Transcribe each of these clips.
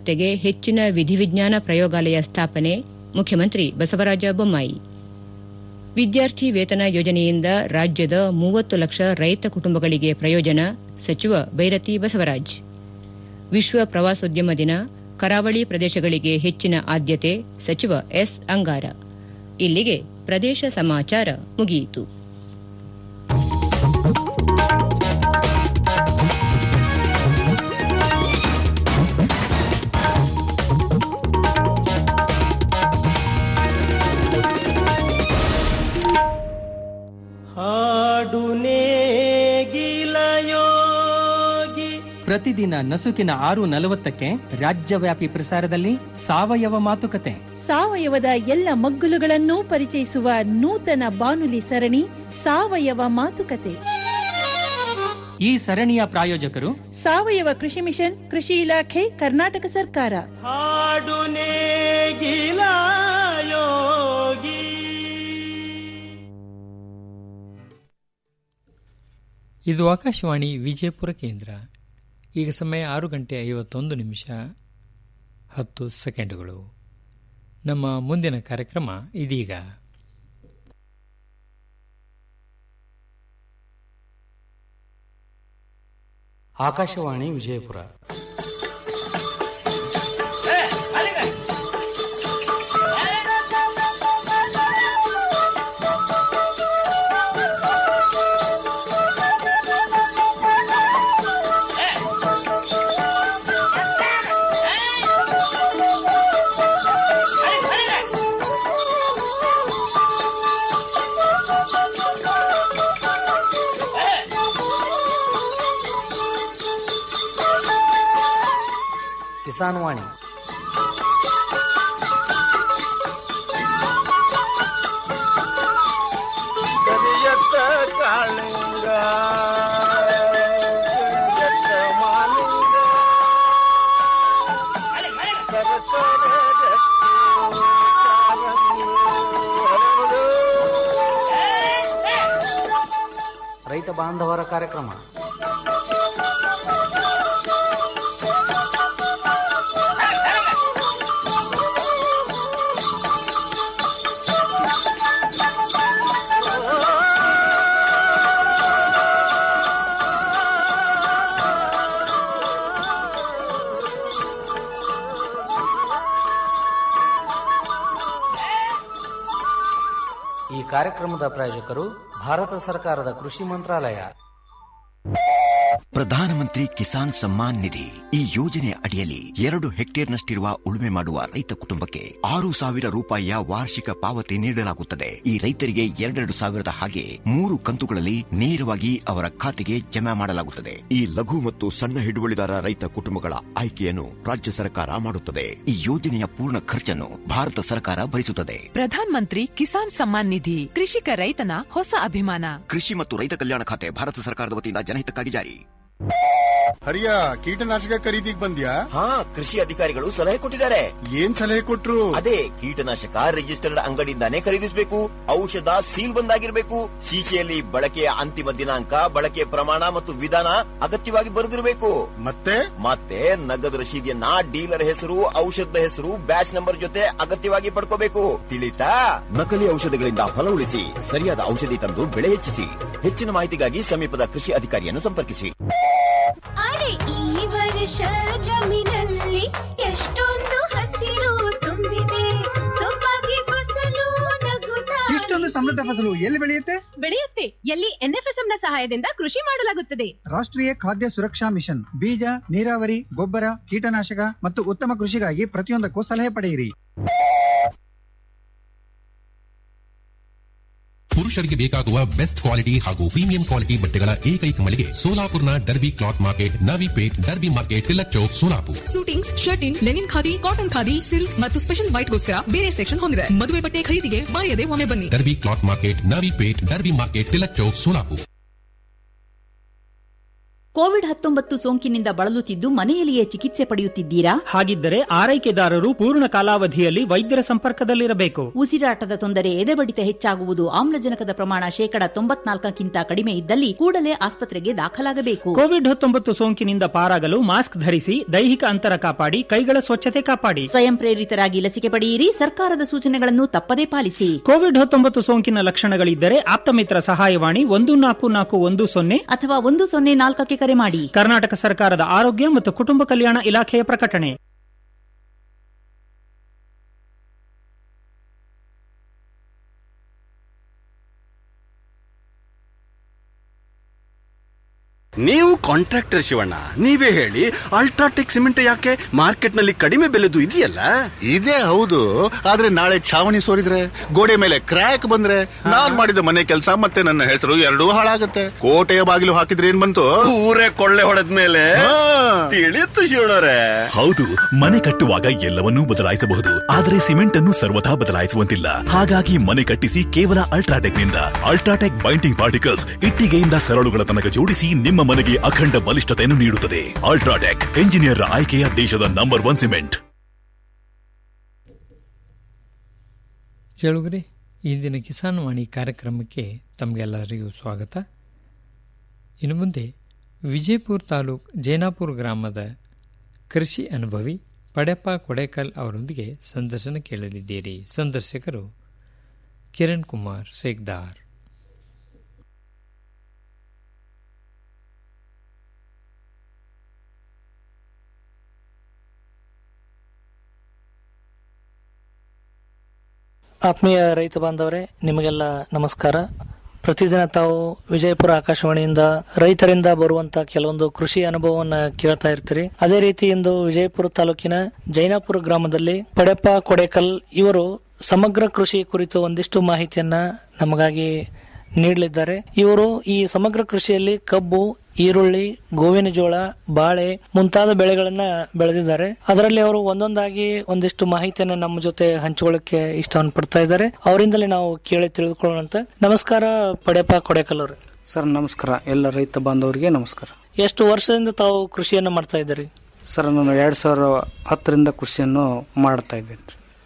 ಪತ್ತೆಗೆ ಹೆಚ್ಚಿನ ವಿಧಿವಿಜ್ಞಾನ ಪ್ರಯೋಗಾಲಯ ಸ್ಥಾಪನೆ ಮುಖ್ಯಮಂತ್ರಿ ಬಸವರಾಜ ಬೊಮ್ಮಾಯಿ ವಿದ್ಯಾರ್ಥಿ ವೇತನ ಯೋಜನೆಯಿಂದ ರಾಜ್ಯದ ಮೂವತ್ತು ಲಕ್ಷ ರೈತ ಕುಟುಂಬಗಳಿಗೆ ಪ್ರಯೋಜನ ಸಚಿವ ಬೈರತಿ ಬಸವರಾಜ್ ವಿಶ್ವ ಪ್ರವಾಸೋದ್ಯಮ ದಿನ ಕರಾವಳಿ ಪ್ರದೇಶಗಳಿಗೆ ಹೆಚ್ಚಿನ ಆದ್ಯತೆ ಸಚಿವ ಎಸ್ ಅಂಗಾರ ಇಲ್ಲಿಗೆ ಪ್ರದೇಶ ಸಮಾಚಾರ ಮುಗಿಯಿತು ಹಾಡು ನೇಗಿಲಯೋಗಿ ಪ್ರತಿದಿನ ನಸುಕಿನ ಆರು ನಲವತ್ತಕ್ಕೆ ರಾಜ್ಯವ್ಯಾಪಿ ಪ್ರಸಾರದಲ್ಲಿ ಸಾವಯವ ಮಾತುಕತೆ ಸಾವಯವದ ಎಲ್ಲ ಮಗ್ಗುಲುಗಳನ್ನು ಪರಿಚಯಿಸುವ ನೂತನ ಬಾನುಲಿ ಸರಣಿ ಸಾವಯವ ಮಾತುಕತೆ ಈ ಸರಣಿಯ ಪ್ರಾಯೋಜಕರು ಸಾವಯವ ಕೃಷಿ ಮಿಷನ್ ಕೃಷಿ ಇಲಾಖೆ ಕರ್ನಾಟಕ ಸರ್ಕಾರ ಹಾಡು ನೇಗಿಲಯೋಗಿ ಇದು ಆಕಾಶವಾಣಿ ವಿಜಯಪುರ ಕೇಂದ್ರ ಈಗ ಸಮಯ ಆರು ಗಂಟೆ ಐವತ್ತೊಂದು ನಿಮಿಷ ಹತ್ತು ಸೆಕೆಂಡುಗಳು ನಮ್ಮ ಮುಂದಿನ ಕಾರ್ಯಕ್ರಮ ಇದೀಗ ಆಕಾಶವಾಣಿ ವಿಜಯಪುರ ಕಿಸಾನ್ ವಾಣಿ ಕರಿಯತ್ತ ಕಾಳಿಂಗ ಕರಿಯತ್ತ ಮಾಲಿಂಗ ಸರಸರ ರಕ್ತಿ ಕಾರಂಗಿ ಹರಡು. ರೈತ ಬಾಂಧವರ ಕಾರ್ಯಕ್ರಮ ಈ ಕಾರ್ಯಕ್ರಮದ ಪ್ರಾಯೋಜಕರು ಭಾರತ ಸರ್ಕಾರದ ಕೃಷಿ ಮಂತ್ರಾಲಯ ಪ್ರಧಾನಮಂತ್ರಿ ಕಿಸಾನ್ ಸಮ್ಮಾನ್ ನಿಧಿ ಈ ಯೋಜನೆಯ ಅಡಿಯಲ್ಲಿ ಎರಡು ಹೆಕ್ಟೇರ್ನಷ್ಟಿರುವ ಉಳುಮೆ ಮಾಡುವ ರೈತ ಕುಟುಂಬಕ್ಕೆ ಆರು ಸಾವಿರ ರೂಪಾಯಿಯ ವಾರ್ಷಿಕ ಪಾವತಿ ನೀಡಲಾಗುತ್ತದೆ ಈ ರೈತರಿಗೆ ಎರಡೆರಡು ಸಾವಿರದ ಹಾಗೆ ಮೂರು ಕಂತುಗಳಲ್ಲಿ ನೇರವಾಗಿ ಅವರ ಖಾತೆಗೆ ಜಮಾ ಮಾಡಲಾಗುತ್ತದೆ ಈ ಲಘು ಮತ್ತು ಸಣ್ಣ ಹಿಡುವಳಿದಾರ ರೈತ ಕುಟುಂಬಗಳ ಆಯ್ಕೆಯನ್ನು ರಾಜ್ಯ ಸರ್ಕಾರ ಮಾಡುತ್ತದೆ ಈ ಯೋಜನೆಯ ಪೂರ್ಣ ಖರ್ಚನ್ನು ಭಾರತ ಸರ್ಕಾರ ಭರಿಸುತ್ತದೆ ಪ್ರಧಾನ್ ಮಂತ್ರಿ ಕಿಸಾನ್ ಸಮ್ಮಾನ್ ನಿಧಿ ಕೃಷಿಕ ರೈತನ ಹೊಸ ಅಭಿಮಾನ ಕೃಷಿ ಮತ್ತು ರೈತ ಕಲ್ಯಾಣ ಖಾತೆ ಭಾರತ ಸರ್ಕಾರದ ವತಿಯಿಂದ ಜನಹಿತಕ್ಕಾಗಿ ಜಾರಿ ಹರಿಯ ಕೀಟನಾಶಕ ಖರೀದಿಗ್ ಬಂದ್ಯಾ ಹಾ ಕೃಷಿ ಅಧಿಕಾರಿಗಳು ಸಲಹೆ ಕೊಟ್ಟಿದ್ದಾರೆ ಏನ್ ಸಲಹೆ ಕೊಟ್ರು ಅದೇ ಕೀಟನಾಶಕ ರಿಜಿಸ್ಟರ್ಡ್ ಅಂಗಡಿಯಿಂದಾನೇ ಖರೀದಿಸಬೇಕು ಔಷಧ ಸೀಲ್ ಬಂದಾಗಿರ್ಬೇಕು ಶೀಶೆಯಲ್ಲಿ ಬಳಕೆಯ ಅಂತಿಮ ದಿನಾಂಕ ಬಳಕೆಯ ಪ್ರಮಾಣ ಮತ್ತು ವಿಧಾನ ಅಗತ್ಯವಾಗಿ ಬರೆದಿರಬೇಕು ಮತ್ತೆ ಮತ್ತೆ ನಗದು ರಶೀದಿಯನ್ನ ಡೀಲರ್ ಹೆಸರು ಔಷಧದ ಹೆಸರು ಬ್ಯಾಚ್ ನಂಬರ್ ಜೊತೆ ಅಗತ್ಯವಾಗಿ ಪಡ್ಕೋಬೇಕು ತಿಳಿತಾ ನಕಲಿ ಔಷಧಗಳಿಂದ ಹೊಲ ಉಳಿಸಿ ಸರಿಯಾದ ಔಷಧಿ ತಂದು ಬೆಳೆ ಹೆಚ್ಚಿಸಿ ಹೆಚ್ಚಿನ ಮಾಹಿತಿಗಾಗಿ ಸಮೀಪದ ಕೃಷಿ ಅಧಿಕಾರಿಯನ್ನು ಸಂಪರ್ಕಿಸಿ ಅರೆ ಈ ವರ್ಷ ಜಮೀನಲ್ಲಿ ಎಷ್ಟೊಂದು ಹಸಿರು ತುಂಬಿದೆ ಸೊಬಗೆ ಫಸಲು ನಗುತ್ತಾ ಇಷ್ಟೊಂದು ಸಮೃದ್ಧ ಫಸಲು ಎಲ್ಲಿ ಬೆಳೆಯುತ್ತೆ ಬೆಳೆಯುತ್ತೆ ಎಲ್ಲಿ ಎನ್ಎಫ್ಎಸ್ಎಂ ನ ಸಹಾಯದಿಂದ ಕೃಷಿ ಮಾಡಲಾಗುತ್ತದೆ ರಾಷ್ಟ್ರೀಯ ಖಾದ್ಯ ಸುರಕ್ಷಾ ಮಿಷನ್ ಬೀಜ ನೀರಾವರಿ ಗೊಬ್ಬರ ಕೀಟನಾಶಕ ಮತ್ತು ಉತ್ತಮ ಕೃಷಿಗಾಗಿ ಪ್ರತಿಯೊಂದಕ್ಕೂ ಸಲಹೆ ಪಡೆಯಿರಿ ಪುರುಷರಿಗೆ ಬೇಕಾಗುವ ಬೆಸ್ಟ್ ಕ್ವಾಲಿಟಿ ಹಾಗೂ ಪ್ರೀಮಿಯಂ ಕ್ವಾಲಿಟಿ ಬಟ್ಟೆಗಳ ಏಕೈಕ ಮಳಿಗೆ ಸೋಲಾಪುರ್ನ Derby cloth market Navipet Derby market Tilak Chowk Solapur suitings shirting linen khadi cotton khadi silk ಮತ್ತು ಸ್ಪೆಷಲ್ ವೈಟ್ಗೋಸ್ಕರ ಬೇರೆ ಸೆಕ್ಷನ್ ಹೊಂದಿದೆ ಮದುವೆ ಬಟ್ಟೆ ಖರೀದಿಗೆ ಮರೆಯದೆ ಒಮ್ಮೆ ಬನ್ನಿ Derby cloth market Navipet Derby market Tilak Chowk Solapur Covid ಹತ್ತೊಂಬತ್ತು ಸೋಂಕಿನಿಂದ ಬಳಲುತ್ತಿದ್ದು ಮನೆಯಲ್ಲಿಯೇ ಚಿಕಿತ್ಸೆ ಪಡೆಯುತ್ತಿದ್ದೀರಾ ಹಾಗಿದ್ದರೆ ಆರೈಕೆದಾರರು ಪೂರ್ಣ ಕಾಲಾವಧಿಯಲ್ಲಿ ವೈದ್ಯರ ಸಂಪರ್ಕದಲ್ಲಿರಬೇಕು ಉಸಿರಾಟದ ತೊಂದರೆ ಎದೆಬಡಿತ ಹೆಚ್ಚಾಗುವುದು ಆಮ್ಲಜನಕದ ಪ್ರಮಾಣ ಶೇಕಡ ತೊಂಬತ್ನಾಲ್ಕಕ್ಕಿಂತ ಕಡಿಮೆ ಇದ್ದಲ್ಲಿ ಕೂಡಲೇ ಆಸ್ಪತ್ರೆಗೆ ದಾಖಲಾಗಬೇಕು ಕೋವಿಡ್ ಹತ್ತೊಂಬತ್ತು ಸೋಂಕಿನಿಂದ ಪಾರಾಗಲು ಮಾಸ್ಕ್ ಧರಿಸಿ ದೈಹಿಕ ಅಂತರ ಕಾಪಾಡಿ ಕೈಗಳ ಸ್ವಚ್ಛತೆ ಕಾಪಾಡಿ ಸ್ವಯಂ ಪ್ರೇರಿತರಾಗಿ ಲಸಿಕೆ ಪಡೆಯಿರಿ ಸರ್ಕಾರದ ಸೂಚನೆಗಳನ್ನು ತಪ್ಪದೇ ಪಾಲಿಸಿ ಕೋವಿಡ್ ಹತ್ತೊಂಬತ್ತು ಸೋಂಕಿನ ಲಕ್ಷಣಗಳಿದ್ದರೆ ಆಪ್ತಮಿತ್ರ ಸಹಾಯವಾಣಿ ಒಂದು ನಾಲ್ಕು ನಾಲ್ಕು ಒಂದು ಸೊನ್ನೆ ಅಥವಾ ಒಂದು ಸೊನ್ನೆ ನಾಲ್ಕಕ್ಕೆ ಕರೆ ಮಾಡಿ ಕರ್ನಾಟಕ ಸರ್ಕಾರದ ಆರೋಗ್ಯ ಮತ್ತು ಕುಟುಂಬ ಕಲ್ಯಾಣ ಇಲಾಖೆಯ ಪ್ರಕಟಣೆ ನೀವು ಕಾಂಟ್ರಾಕ್ಟರ್ ಶಿವಣ್ಣ ನೀವೇ ಹೇಳಿ ಅಲ್ಟ್ರಾಟೆಕ್ ಸಿಮೆಂಟ್ ಯಾಕೆ ಮಾರ್ಕೆಟ್ ನಲ್ಲಿ ಕಡಿಮೆ ಬೆಲೆದು ಇದೆಯಲ್ಲ ಇದೇ ಹೌದು ಆದ್ರೆ ನಾಳೆ ಛಾವಣಿ ಸೋರಿದ್ರೆ ಗೋಡೆ ಮೇಲೆ ಕ್ರ್ಯಾಕ್ ಬಂದ್ರೆ ನಾನ್ ಮಾಡಿದ ಮನೆ ಕೆಲಸ ಮತ್ತೆ ನನ್ನ ಹೆಸರು ಎರಡೂ ಹಾಳಾಗತ್ತೆ ಕೋಟೆಯ ಬಾಗಿಲು ಹಾಕಿದ್ರೆ ಏನ್ ಬಂತು ಊರೇ ಕೊಳ್ಳೆ ಹೊಡೆದ ಮೇಲೆ ತಿಳಿಯುತ್ತು ಶಿವಣ್ಣರೇ ಹೌದು ಮನೆ ಕಟ್ಟುವಾಗ ಎಲ್ಲವನ್ನೂ ಬದಲಾಯಿಸಬಹುದು ಆದರೆ ಸಿಮೆಂಟ್ ಅನ್ನು ಸರ್ವಥಾ ಬದಲಾಯಿಸುವಂತಿಲ್ಲ ಹಾಗಾಗಿ ಮನೆ ಕಟ್ಟಿಸಿ ಕೇವಲ ಅಲ್ಟ್ರಾಟೆಕ್ ನಿಂದ ಅಲ್ಟ್ರಾಟೆಕ್ ಬೈಂಡಿಂಗ್ ಪಾರ್ಟಿಕಲ್ಸ್ ಇಟ್ಟಿಗೆಯಿಂದ ಸರಳುಗಳ ತನಕ ಜೋಡಿಸಿ ನಿಮ್ಮ ಮನೆಗೆ ಅಖಂಡ ಬಲಿಷ್ಠತೆಯನ್ನು ನೀಡುತ್ತದೆ ಅಲ್ಟ್ರಾಟೆಕ್ ಎಂಜಿನಿಯರ್ ಆಯ್ಕೆಯ ದೇಶದ ನಂಬರ್ ಒನ್ ಸಿಮೆಂಟ್ ಕೇಳುಗರೆ ಇಂದಿನ ಕಿಸಾನ್ ವಾಣಿ ಕಾರ್ಯಕ್ರಮಕ್ಕೆ ತಮಗೆಲ್ಲರಿಗೂ ಸ್ವಾಗತ ಇನ್ನು ಮುಂದೆ ವಿಜಯಪುರ ತಾಲೂಕ್ ಜೈನಾಪುರ ಗ್ರಾಮದ ಕೃಷಿ ಅನುಭವಿ ಪಡೆಪ್ಪ ಕೊಡೇಕಲ್ ಅವರೊಂದಿಗೆ ಸಂದರ್ಶನ ಕೇಳಲಿದ್ದೀರಿ ಸಂದರ್ಶಕರು ಕಿರಣ್ ಕುಮಾರ್ ಸೇಗ್ದಾರ್ ಆತ್ಮೀಯ ರೈತ ಬಾಂಧವರೇ ನಿಮಗೆಲ್ಲ ನಮಸ್ಕಾರ ಪ್ರತಿದಿನ ತಾವು ವಿಜಯಪುರ ಆಕಾಶವಾಣಿಯಿಂದ ರೈತರಿಂದ ಬರುವಂತ ಕೆಲವೊಂದು ಕೃಷಿ ಅನುಭವವನ್ನ ಕೇಳ್ತಾ ಇರ್ತೀರಿ ಅದೇ ರೀತಿ ಇಂದು ವಿಜಯಪುರ ತಾಲೂಕಿನ ಜೈನಾಪುರ ಗ್ರಾಮದಲ್ಲಿ ಪಡೆಪ್ಪ ಕೊಡೇಕಲ್ ಇವರು ಸಮಗ್ರ ಕೃಷಿ ಕುರಿತು ಒಂದಿಷ್ಟು ಮಾಹಿತಿಯನ್ನ ನಮಗಾಗಿ ನೀಡಲಿದ್ದಾರೆ ಇವರು ಈ ಸಮಗ್ರ ಕೃಷಿಯಲ್ಲಿ ಕಬ್ಬು ಈರುಳ್ಳಿ ಗೋವಿನ ಜೋಳ ಬಾಳೆ ಮುಂತಾದ ಬೆಳೆಗಳನ್ನ ಬೆಳೆದಿದ್ದಾರೆ ಅದರಲ್ಲಿ ಅವರು ಒಂದೊಂದಾಗಿ ಒಂದಿಷ್ಟು ಮಾಹಿತಿಯನ್ನ ನಮ್ಮ ಜೊತೆ ಹಂಚಿಕೊಳ್ಳಕ್ಕೆ ಇಷ್ಟವನ್ನು ಪಡ್ತಾ ಇದ್ದಾರೆ ಅವರಿಂದಲೇ ನಾವು ಕೇಳಿ ತಿಳಿದುಕೊಳ್ಳೋಣ ನಮಸ್ಕಾರ ಪಡೆಪ ಕೊಡೆಕಲ್ ಅವರು ಸರ್ ನಮಸ್ಕಾರ ಎಲ್ಲ ರೈತ ಬಾಂಧವರಿಗೆ ನಮಸ್ಕಾರ ಎಷ್ಟು ವರ್ಷದಿಂದ ತಾವು ಕೃಷಿಯನ್ನ ಮಾಡ್ತಾ ಇದ್ದೀರಿ ಸರ್ ನಾನು ಎರಡ್ ಸಾವಿರ ಹತ್ತರಿಂದ ಕೃಷಿಯನ್ನು ಮಾಡ್ತಾ ಇದ್ದೇನೆ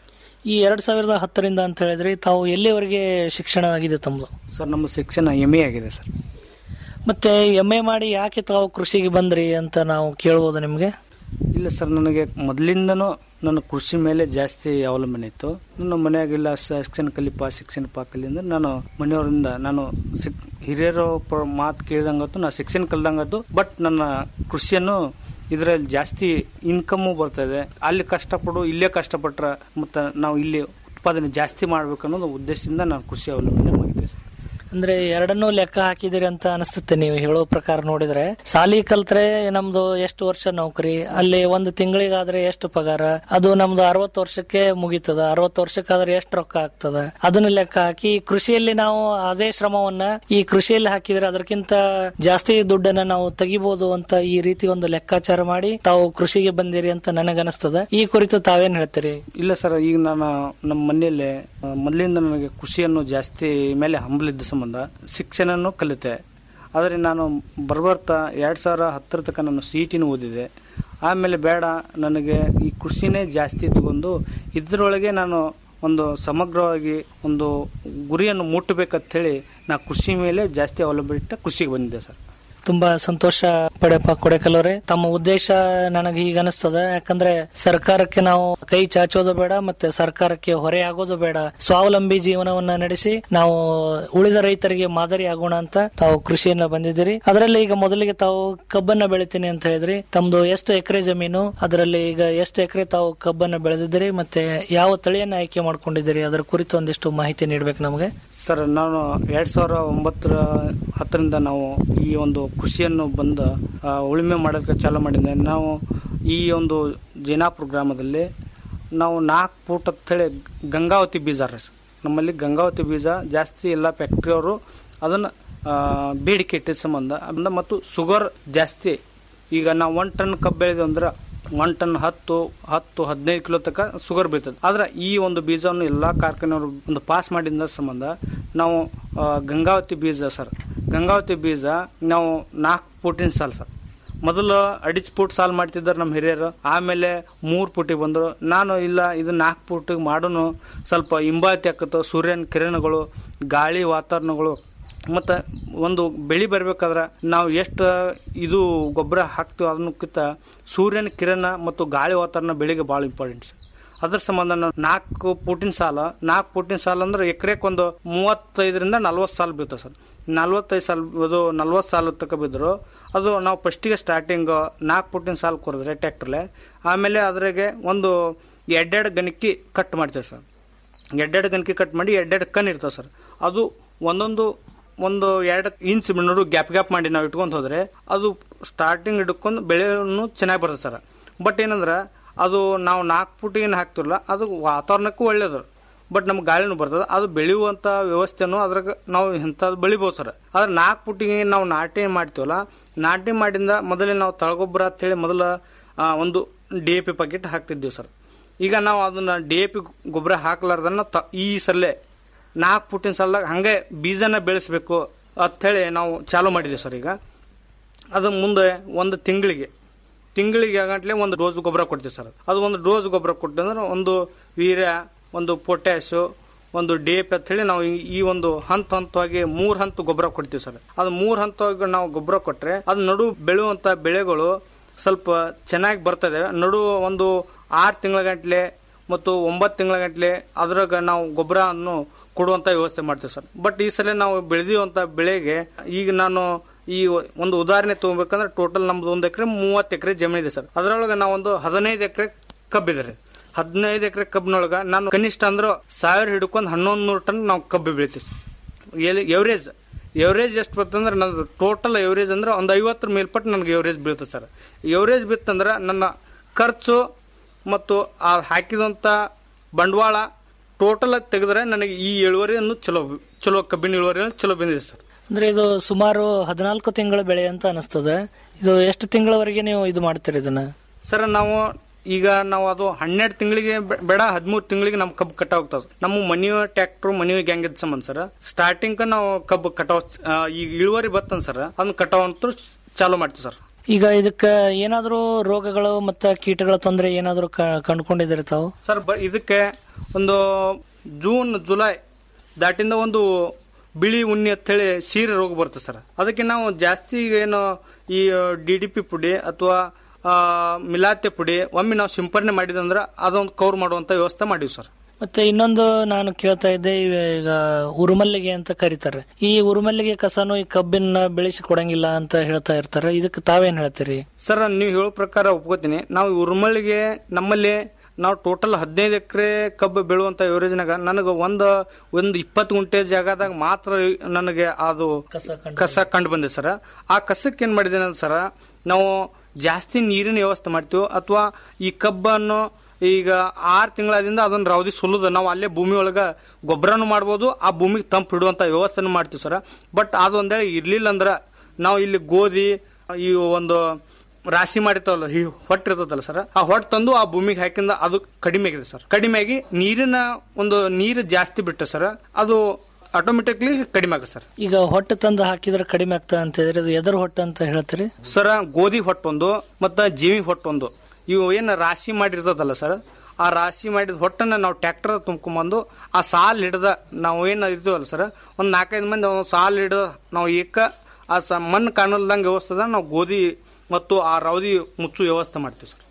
ಈ ಎರಡ್ ಸಾವಿರದ ಹತ್ತರಿಂದ ಅಂತ ಹೇಳಿದ್ರಿ ತಾವು ಎಲ್ಲಿವರೆಗೆ ಶಿಕ್ಷಣ ಆಗಿದೆ ತಮ್ಮದು ಸರ್ ನಮ್ಮ ಶಿಕ್ಷಣ ಎಮ್ ಎ ಆಗಿದೆ ಸರ್ ಮತ್ತೆ ಎಂ ಎ ಮಾಡಿ ಯಾಕೆ ತಾವು ಕೃಷಿಗೆ ಬಂದ್ರಿ ಅಂತ ನಾವು ಕೇಳ್ಬೋದು ನಿಮ್ಗೆ ಇಲ್ಲ ಸರ್ ನನಗೆ ಮೊದಲಿಂದನೂ ನನ್ನ ಕೃಷಿ ಮೇಲೆ ಜಾಸ್ತಿ ಅವಲಂಬನೆ ಇತ್ತು ನನ್ನ ಮನೆಯಾಗೆಲ್ಲ ಶಿಕ್ಷಣ ಕಲಿಪ ಶಿಕ್ಷಣ ಪಾಕಲಿಂದ ನಾನು ಮನೆಯವರಿಂದ ನಾನು ಸಿಕ್ ಹಿರಿಯರ ಪ್ರ- ಮಾತು ಕೇಳಿದಂಗತ್ತು ನಾ ಶಿಕ್ಷಣ ಕಲ್ದಂಗತ್ತು ಬಟ್ ನನ್ನ ಕೃಷಿಯನ್ನು ಇದರಲ್ಲಿ ಜಾಸ್ತಿ ಇನ್ಕಮ್ಮು ಬರ್ತಾ ಇದೆ ಅಲ್ಲಿ ಕಷ್ಟಪಡು ಇಲ್ಲೇ ಕಷ್ಟಪಟ್ರೆ ಮತ್ತು ನಾವು ಇಲ್ಲಿ ಉತ್ಪಾದನೆ ಜಾಸ್ತಿ ಮಾಡ್ಬೇಕು ಅನ್ನೋದು ಉದ್ದೇಶದಿಂದ ನಾನು ಕೃಷಿ ಅವಲಂಬನೆ ಮಾಡಿದ್ದೆ ಸರ್ ಅಂದ್ರೆ ಎರಡನ್ನೂ ಲೆಕ್ಕ ಹಾಕಿದಿರಿ ಅಂತ ಅನಿಸುತ್ತೆ ನೀವು ಹೇಳೋ ಪ್ರಕಾರ ನೋಡಿದ್ರೆ ಸಾಲಿ ಕಲ್ತ್ರೆ ನಮ್ದು ಎಷ್ಟು ವರ್ಷ ನೌಕರಿ ಅಲ್ಲಿ ಒಂದು ತಿಂಗಳಿಗಾದ್ರೆ ಎಷ್ಟು ಪಗಾರ ಅದು ನಮ್ದು ಅರವತ್ತು ವರ್ಷಕ್ಕೆ ಮುಗೀತದ ಅರವತ್ತು ವರ್ಷಕ್ಕಾದ್ರೆ ಎಷ್ಟು ರೊಕ್ಕ ಆಗ್ತದ ಅದನ್ನ ಲೆಕ್ಕ ಹಾಕಿ ಈ ಕೃಷಿಯಲ್ಲಿ ನಾವು ಅದೇ ಶ್ರಮವನ್ನ ಈ ಕೃಷಿಯಲ್ಲಿ ಹಾಕಿದ್ರೆ ಅದಕ್ಕಿಂತ ಜಾಸ್ತಿ ದುಡ್ಡನ್ನ ನಾವು ತೆಗಿಬಹುದು ಅಂತ ಈ ರೀತಿ ಒಂದು ಲೆಕ್ಕಾಚಾರ ಮಾಡಿ ತಾವು ಕೃಷಿಗೆ ಬಂದಿರಿ ಅಂತ ನನಗನಿಸ್ತದ ಈ ಕುರಿತು ತಾವೇನ್ ಹೇಳ್ತೀರಿ ಇಲ್ಲ ಸರ್ ಈಗ ನಾನು ನಮ್ಮ ಮನೆಯಲ್ಲಿ ಆ, ಮೊದಲಿಂದ ನನಗೆ ಕೃಷಿಯನ್ನು ಜಾಸ್ತಿ ಮೇಲೆ ಹಂಬಲಿದ್ದ ಸಂಬಂಧ ಶಿಕ್ಷಣನೂ ಕಲಿತೆ ಆದರೆ ನಾನು ಬರ್ಬರ್ತಾ ಎರಡು ಸಾವಿರ ಹತ್ತರ ತನಕ ನಾನು ಸಿ ಟಿನೂ ಓದಿದೆ ಆಮೇಲೆ ಬೇಡ ನನಗೆ ಈ ಕೃಷಿನೇ ಜಾಸ್ತಿ ತಗೊಂಡು ಇದರೊಳಗೆ ನಾನು ಒಂದು ಸಮಗ್ರವಾಗಿ ಒಂದು ಗುರಿಯನ್ನು ಮುಟ್ಟಬೇಕಂತ ಹೇಳಿ ನಾ ಕೃಷಿ ಮೇಲೆ ಜಾಸ್ತಿ ಅವಲಂಬಿತ ಕೃಷಿಗೆ ಬಂದಿದ್ದೆ ಸರ್ ತುಂಬಾ ಸಂತೋಷ ಪಡೆಪ ಕೊಡೆಕಲ್ಲವ್ರೆ ತಮ್ಮ ಉದ್ದೇಶ ನನಗೆ ಈಗ ಅನಿಸ್ತದ ಯಾಕಂದ್ರೆ ಸರ್ಕಾರಕ್ಕೆ ನಾವು ಕೈ ಚಾಚೋದು ಬೇಡ ಮತ್ತೆ ಸರ್ಕಾರಕ್ಕೆ ಹೊರೆ ಆಗೋದು ಬೇಡ ಸ್ವಾವಲಂಬಿ ಜೀವನವನ್ನ ನಡೆಸಿ ನಾವು ಉಳಿದ ರೈತರಿಗೆ ಮಾದರಿ ಆಗೋಣ ಅಂತ ತಾವು ಕೃಷಿಯನ್ನ ಬಂದಿದ್ದೀರಿ ಅದರಲ್ಲಿ ಈಗ ಮೊದಲಿಗೆ ತಾವು ಕಬ್ಬನ್ನ ಬೆಳಿತೀನಿ ಅಂತ ಹೇಳಿದ್ರಿ ತಮ್ದು ಎಷ್ಟು ಎಕರೆ ಜಮೀನು ಅದರಲ್ಲಿ ಈಗ ಎಷ್ಟು ಎಕರೆ ತಾವು ಕಬ್ಬನ್ನ ಬೆಳೆದಿದ್ದೀರಿ ಮತ್ತೆ ಯಾವ ತಳಿಯನ್ನ ಆಯ್ಕೆ ಮಾಡ್ಕೊಂಡಿದ್ದೀರಿ ಅದರ ಕುರಿತು ಒಂದಿಷ್ಟು ಮಾಹಿತಿ ನೀಡ್ಬೇಕು ನಮಗೆ ಸರ್ ನಾನು ಎರಡ್ ಸಾವಿರ ಒಂಬತ್ತರ ಹತ್ತರಿಂದ ನಾವು ಈ ಒಂದು ಕೃಷಿಯನ್ನು ಬಂದ ಆ, ಉಳುಮೆ ಮಾಡೋದಕ್ಕೆ ಚಾಲೂ ಮಾಡಿದ್ದೆ ನಾವು ಈ ಒಂದು ಜೈನಾಪುರ ಗ್ರಾಮದಲ್ಲಿ ನಾವು ನಾಲ್ಕು ಫೂಟ್ ಅಂತೇಳಿ ಗಂಗಾವತಿ ಬೀಜ ರೀ ಸರ್. ನಮ್ಮಲ್ಲಿ ಗಂಗಾವತಿ ಬೀಜ ಜಾಸ್ತಿ ಎಲ್ಲ ಫ್ಯಾಕ್ಟ್ರಿಯವರು ಅದನ್ನು ಬೇಡಿಕೆ ಇಟ್ಟಿದ್ದ ಸಂಬಂಧ ಅಂದ ಮತ್ತು ಶುಗರ್ ಜಾಸ್ತಿ ಈಗ ನಾವು ಒನ್ ಟನ್ ಕಬ್ಬು ಬೆಳೆದು ಅಂದ್ರೆ ಒನ್ ಟನ್ ಹತ್ತು ಹತ್ತು ಹದಿನೈದು ಕಿಲೋ ತನಕ ಶುಗರ್ ಬೀಳ್ತದೆ ಆದ್ರೆ ಈ ಒಂದು ಬೀಜವನ್ನು ಎಲ್ಲಾ ಕಾರ್ಖಾನೆಯವರು ಒಂದು ಪಾಸ್ ಮಾಡಿದ ಸಂಬಂಧ ನಾವು ಆ, ಗಂಗಾವತಿ ಬೀಜ ಸರ್ ಗಂಗಾವತಿ ಬೀಜ ನಾವು ನಾಲ್ಕು ಫೂಟಿನ ಸಾಲ ಸರ್ ಮೊದಲು ಅಡಿಚ್ ಫುಟ್ ಸಾಲ್ ಮಾಡ್ತಿದ್ದಾರೆ ನಮ್ಮ ಹಿರಿಯರು ಆಮೇಲೆ ಮೂರು ಫುಟಿಗೆ ಬಂದರು ನಾನು ಇಲ್ಲ ಇದು ನಾಲ್ಕು ಫುಟಿಗೆ ಮಾಡೋನು ಸ್ವಲ್ಪ ಹಿಂಬಾತಿ ಆಕತ್ತು ಸೂರ್ಯನ ಕಿರಣಗಳು ಗಾಳಿ ವಾತಾವರಣಗಳು ಮತ್ತು ಒಂದು ಬೆಳೆ ಬರ್ಬೇಕಾದ್ರೆ ನಾವು ಎಷ್ಟು ಇದು ಗೊಬ್ಬರ ಹಾಕ್ತೀವಿ ಅದನ್ನಕ್ಕಿಂತ ಸೂರ್ಯನ ಕಿರಣ ಮತ್ತು ಗಾಳಿ ವಾತಾವರಣ ಬೆಳೆಗೆ ಭಾಳ ಇಂಪಾರ್ಟೆಂಟ್ ಸರ್ ಅದ್ರ ಸಂಬಂಧ ನಾವು ನಾಲ್ಕು ಪೂಟಿನ ಸಾಲ ನಾಲ್ಕು ಪೂಟಿನ ಸಾಲ ಅಂದ್ರೆ ಎಕರೆಕ್ ಒಂದು ಮೂವತ್ತೈದರಿಂದ ನಲ್ವತ್ತು ಸಾಲ ಬೀಳ್ತದೆ ಸರ್ ನಲ್ವತ್ತೈದು ಸಾಲ ಅದು ನಲ್ವತ್ತು ಸಾಲ ತಕ ಬಿದ್ದರು ಅದು ನಾವು ಫಸ್ಟಿಗೆ ಸ್ಟಾರ್ಟಿಂಗ್ ನಾಲ್ಕು ಪೂಟಿನ ಸಾಲ ಕೊರಿದ್ರೆ ಟ್ಯಾಕ್ಟ್ರಲ್ಲೇ ಆಮೇಲೆ ಅದ್ರಾಗೆ ಒಂದು ಎರಡೆರಡು ಗಣಕಿ ಕಟ್ ಮಾಡ್ತೇವೆ ಸರ್ ಎರಡೆರಡು ಗಣಕಿ ಕಟ್ ಮಾಡಿ ಎರಡೆರಡು ಕಣ್ ಇರ್ತವೆ ಸರ್ ಅದು ಒಂದೊಂದು ಒಂದು ಎರಡು ಇಂಚ್ ನಡು ಗ್ಯಾಪ್ ಗ್ಯಾಪ್ ಮಾಡಿ ನಾವು ಇಟ್ಕೊಂಡು ಹೋದ್ರೆ ಅದು ಸ್ಟಾರ್ಟಿಂಗ್ ಹಿಡ್ಕೊಂಡು ಬೆಳೆನೂ ಚೆನ್ನಾಗಿ ಬರ್ತದೆ ಸರ್ ಬಟ್ ಏನಂದ್ರೆ ಅದು ನಾವು ನಾಲ್ಕು ಫುಟ್ ಏನು ಹಾಕ್ತಿರಲ್ಲ ಅದು ವಾತಾವರಣಕ್ಕೂ ಒಳ್ಳೇದು ಬಟ್ ನಮ್ಗೆ ಗಾಳಿನೂ ಬರ್ತದೆ ಅದು ಬೆಳೆಯುವಂಥ ವ್ಯವಸ್ಥೆನೂ ಅದ್ರಾಗ ನಾವು ಇಂಥದ್ದು ಬೆಳಿಬೋದು ಸರ್ ಆದ್ರೆ ನಾಲ್ಕು ಫುಟ್ಟಿಗೆ ನಾವು ನಾಟಿ ಮಾಡ್ತೀವಲ್ಲ ನಾಟಿ ಮಾಡಿಂದ ಮೊದಲೇ ನಾವು ತಳಗೊಬ್ಬರ ಅಂತೇಳಿ ಮೊದಲ ಆ, ಒಂದು ಡಿ ಎ ಪಿ ಪ್ಯಾಕೆಟ್ ಹಾಕ್ತಿದ್ದೀವಿ ಸರ್ ಈಗ ನಾವು ಅದನ್ನ ಡಿ ಎ ಪಿ ಗೊಬ್ಬರ ಹಾಕ್ಲಾರ್ದನ್ನ ತ ಈ ಸಲ್ಲೇ ನಾಲ್ಕು ಫುಟ್ಟಿನ ಸಾಲದಾಗ ಹಂಗೆ ಬೀಜನ ಬೆಳೆಸಬೇಕು ಅಂಥೇಳಿ ನಾವು ಚಾಲೂ ಮಾಡಿದ್ದೀವಿ ಸರ್ ಈಗ ಅದು ಮುಂದೆ ಒಂದು ತಿಂಗಳಿಗೆ ತಿಂಗಳಿಗೆ ಆಗಂಟ್ಲೆ ಒಂದು ಡೋಸ್ ಗೊಬ್ಬರ ಕೊಡ್ತೀವಿ ಸರ್ ಅದು ಒಂದು ಡೋಸ್ ಗೊಬ್ಬರ ಕೊಟ್ಟಂದ್ರೆ ಒಂದು ವೀರ್ಯ ಒಂದು ಪೊಟ್ಯಾಶು ಒಂದು ಡಿ ಎ ಪಿ ಅಂತೇಳಿ ನಾವು ಈ- ಈ ಒಂದು ಹಂತ ಹಂತವಾಗಿ ಮೂರು ಹಂತ ಗೊಬ್ಬರ ಕೊಡ್ತೀವಿ ಸರ್ ಅದು ಮೂರು ಹಂತವಾಗಿ ನಾವು ಗೊಬ್ಬರ ಕೊಟ್ಟರೆ ಅದು ನಡು ಬೆಳೆಯುವಂಥ ಬೆಳೆಗಳು ಸ್ವಲ್ಪ ಚೆನ್ನಾಗಿ ಬರ್ತದೆ ನಡು ಒಂದು ಆರು ತಿಂಗಳ ಗಂಟ್ಲೆ ಮತ್ತು ಒಂಬತ್ತು ತಿಂಗಳ ಗಂಟ್ಲೆ ಅದ್ರಾಗ ನಾವು ಗೊಬ್ಬರವನ್ನು ಕೊಡುವಂತ ವ್ಯವಸ್ಥೆ ಮಾಡ್ತೀವಿ ಸರ್ ಬಟ್ ಈ ಸಲ ನಾವು ಬೆಳೆದಿರುವಂತ ಬೆಳೆಗೆ ಈಗ ನಾನು ಈ ಒಂದು ಉದಾಹರಣೆ ತಗೋಬೇಕಂದ್ರೆ ಟೋಟಲ್ ನಮ್ದು ಒಂದು ಎಕರೆ ಮೂವತ್ತು ಎಕರೆ ಜಮೀನು ಇದೆ ಸರ್ ಅದರೊಳಗೆ ನಾವು ಒಂದು ಹದಿನೈದು ಎಕರೆ ಕಬ್ಬಿದೆ ರೀ ಹದಿನೈದು ಎಕರೆ ಕಬ್ಬಿನೊಳಗ ನಾನು ಕನಿಷ್ಠ ಅಂದ್ರೆ ಸಾವಿರ ಹಿಡ್ಕೊಂಡು ಹನ್ನೊಂದು ನೂರು ಟನ್ ನಾವು ಕಬ್ಬು ಬೆಳಿತೀವಿ ಸರ್ ಎವರೇಜ್ ಎವರೇಜ್ ಎಷ್ಟು ಬರ್ತಂದ್ರೆ ನಂದು ಟೋಟಲ್ ಎವರೇಜ್ ಅಂದ್ರೆ ಒಂದು ಐವತ್ತರ ಮೇಲ್ಪಟ್ಟು ನನಗೆ ಎವರೇಜ್ ಬೀಳ್ತದೆ ಸರ್ ಎವರೇಜ್ ಬಿತ್ತಂದ್ರೆ ನನ್ನ ಖರ್ಚು ಮತ್ತು ಆ ಹಾಕಿದಂಥ ಬಂಡವಾಳ ಟೋಟಲ್ ಆಗಿ ತೆಗೆದ್ರೆ ನನಗೆ ಈ ಇಳುವರಿಯನ್ನು ಚಲೋ ಚಲೋ ಕಬ್ಬಿನ ಇಳುವರಿ ಚಲೋ ಬಂದಿದೆ ಸರ್ ಅಂದ್ರೆ ಇದು ಸುಮಾರು ಹದಿನಾಲ್ಕು ತಿಂಗಳ ಬೆಳೆ ಅಂತ ಅನಿಸ್ತದೆ ಇದು ಎಷ್ಟು ತಿಂಗಳವರೆಗೆ ನೀವು ಇದು ಮಾಡ್ತೀರಿ ಇದನ್ನ ಸರ್ ನಾವು ಈಗ ನಾವು ಅದು ಹನ್ನೆರಡು ತಿಂಗಳಿಗೆ ಬೆ- ಬೇಡ ಹದಿಮೂರು ತಿಂಗಳಿಗೆ ನಮ್ಮ ಕಬ್ಬು ಕಟ್ಟ ಹೋಗ್ತದೆ ನಮ್ಮ ಮನೆಯ ಟ್ರ್ಯಾಕ್ಟರ್ ಮನೆಯ ಗ್ಯಾಂಗ್ ಇದ್ದ ಸಂಬಂಧ ಸರ್ ಸ್ಟಾರ್ಟಿಂಗ್ ನಾವು ಕಬ್ಬು ಕಟಾವ್ ಆ, ಈಗ ಇಳುವರಿ ಬರ್ತನ್ ಸರ್ ಅದನ್ನ ಕಟಾವ್ ಅಂತೂ ಚಾಲೂ ಮಾಡ್ತೀವಿ ಸರ್ ಈಗ ಇದಕ್ಕ ಏನಾದ್ರೂ ರೋಗಗಳು ಮತ್ತೆ ಕೀಟಗಳ ತೊಂದರೆ ಏನಾದ್ರೂ ಕ- ಕಂಡುಕೊಂಡಿದ್ದೀರಿ ತಾವು ಸರ್ ಬ ಇದಕ್ಕೆ ಒಂದು ಜೂನ್ ಜುಲೈ ದಾಟಿಂದ ಒಂದು ಬಿಳಿ ಉಣ್ಣಿ ಅಂತೇಳಿ ಸೀರೆ ರೋಗ ಬರುತ್ತೆ ಸರ್ ಅದಕ್ಕೆ ನಾವು ಜಾಸ್ತಿ ಏನು ಈ ಡಿ ಡಿ ಪಿ ಪುಡಿ ಅಥವಾ ಮಿಲಾತೆ ಪುಡಿ ಒಮ್ಮೆ ನಾವು ಸಿಂಪರಣೆ ಮಾಡಿದಂದ್ರೆ ಅದೊಂದು ಕವರ್ ಮಾಡುವಂತ ವ್ಯವಸ್ಥೆ ಮಾಡಿವಿ ಸರ್ ಮತ್ತೆ ಇನ್ನೊಂದು ನಾನು ಕೇಳ್ತಾ ಇದ್ದೆ ಈಗ ಉರುಮಲ್ಲಿಗೆ ಅಂತ ಕರೀತಾರೆ ಈ ಉರುಮಲ್ಲಿಗೆ ಕಸನು ಈ ಕಬ್ಬಿನ ಬೆಳೆಸಿ ಕೊಡಂಗಿಲ್ಲ ಅಂತ ಹೇಳ್ತಾ ಇರ್ತಾರೆ ಇದಕ್ಕೆ ತಾವೇನ್ ಹೇಳ್ತೀರಿ ಸರ್ ನೀವು ಹೇಳೋ ಪ್ರಕಾರ ಒಪ್ಕೋತೀನಿ ನಾವು ಉರ್ಮಳಿಗೆ ನಮ್ಮಲ್ಲಿ ನಾವು ಟೋಟಲ್ ಹದಿನೈದು ಎಕರೆ ಕಬ್ಬು ಬೆಳೆಯುವಂತ ಯೋಜನೆಗ ನನಗೆ ಒಂದು ಒಂದು ಇಪ್ಪತ್ತು ಗುಂಟೆ ಜಾಗದಾಗ ಮಾತ್ರ ನನಗೆ ಅದು ಕಸ ಕಂಡು ಬಂದಿದೆ ಸರ್ ಆ ಕಸಕ್ಕೆ ಏನ್ ಮಾಡಿದ್ದೇನೆ ಅಂದ್ರೆ ಸರ್ ನಾವು ಜಾಸ್ತಿ ನೀರಿನ ವ್ಯವಸ್ಥೆ ಮಾಡ್ತೀವಿ ಅಥವಾ ಈ ಕಬ್ಬನ್ನು ಈಗ ಆರು ತಿಂಗಳದಿಂದ ಅದನ್ನ ರವದಿ ಸುಲಿದು ನಾವು ಅಲ್ಲೇ ಭೂಮಿ ಒಳಗ ಗೊಬ್ಬರನು ಮಾಡ್ಬೋದು ಆ ಭೂಮಿಗೆ ತಂಪು ಇಡುವಂತ ವ್ಯವಸ್ಥೆನೂ ಮಾಡ್ತೀವಿ ಸರ್ ಬಟ್ ಅದು ಒಂದೇಳಿ ಇರ್ಲಿಲ್ಲ ಅಂದ್ರೆ ನಾವು ಇಲ್ಲಿ ಗೋಧಿ ಈ ಒಂದು ರಾಶಿ ಮಾಡಿರ್ತಾವಲ್ಲ ಈ ಹೊಟ್ಟೆ ಇರ್ತದಲ್ಲ ಸರ್ ಆ ಹೊಟ್ಟೆ ತಂದು ಆ ಭೂಮಿಗೆ ಹಾಕಿಂದ ಅದು ಕಡಿಮೆ ಆಗಿದೆ ಸರ್ ಕಡಿಮೆ ಆಗಿ ನೀರಿನ ಒಂದು ನೀರು ಜಾಸ್ತಿ ಬಿಟ್ಟು ಸರ್ ಅದು ಆಟೋಮೆಟಿಕ್ಲಿ ಕಡಿಮೆ ಆಗುತ್ತೆ ಸರ್ ಈಗ ಹೊಟ್ಟೆ ತಂದು ಹಾಕಿದ್ರೆ ಕಡಿಮೆ ಆಗ್ತದೆ ಅಂತ ಹೇಳಿದ್ರೆ ಅದು ಎದರ್ ಹೊಟ್ಟೆ ಅಂತ ಹೇಳ್ತೀರಿ ಸರ ಗೋಧಿ ಹೊಟ್ಟೊಂದು ಮತ್ತು ಜೀವಿ ಹೊಟ್ಟೊಂದು ಇವು ಏನು ರಾಶಿ ಮಾಡಿರ್ತದಲ್ಲ ಸರ್ ಆ ರಾಶಿ ಮಾಡಿದ ಹೊಟ್ಟನ್ನ ನಾವು ಟ್ರ್ಯಾಕ್ಟರ್ ತುಂಬ್ಕೊಂಬಂದು ಆ ಸಾಲ್ ಹಿಡ್ದ ನಾವು ಏನು ಇರ್ತೀವಲ್ಲ ಸರ್ ಒಂದು ನಾಲ್ಕೈದು ಮಂದಿ ಒಂದು ಸಾಲ್ ಹಿಡ್ದು ನಾವು ಏಕ ಆ ಸ ಮಣ್ಣು ಕಾಣಲ್ದಂಗೆ ವ್ಯವಸ್ಥೆದ ನಾವು ಗೋಧಿ ಮತ್ತು ಆ ರವದಿ ಮುಚ್ಚು ವ್ಯವಸ್ಥೆ ಮಾಡ್ತೀವಿ ಸರ್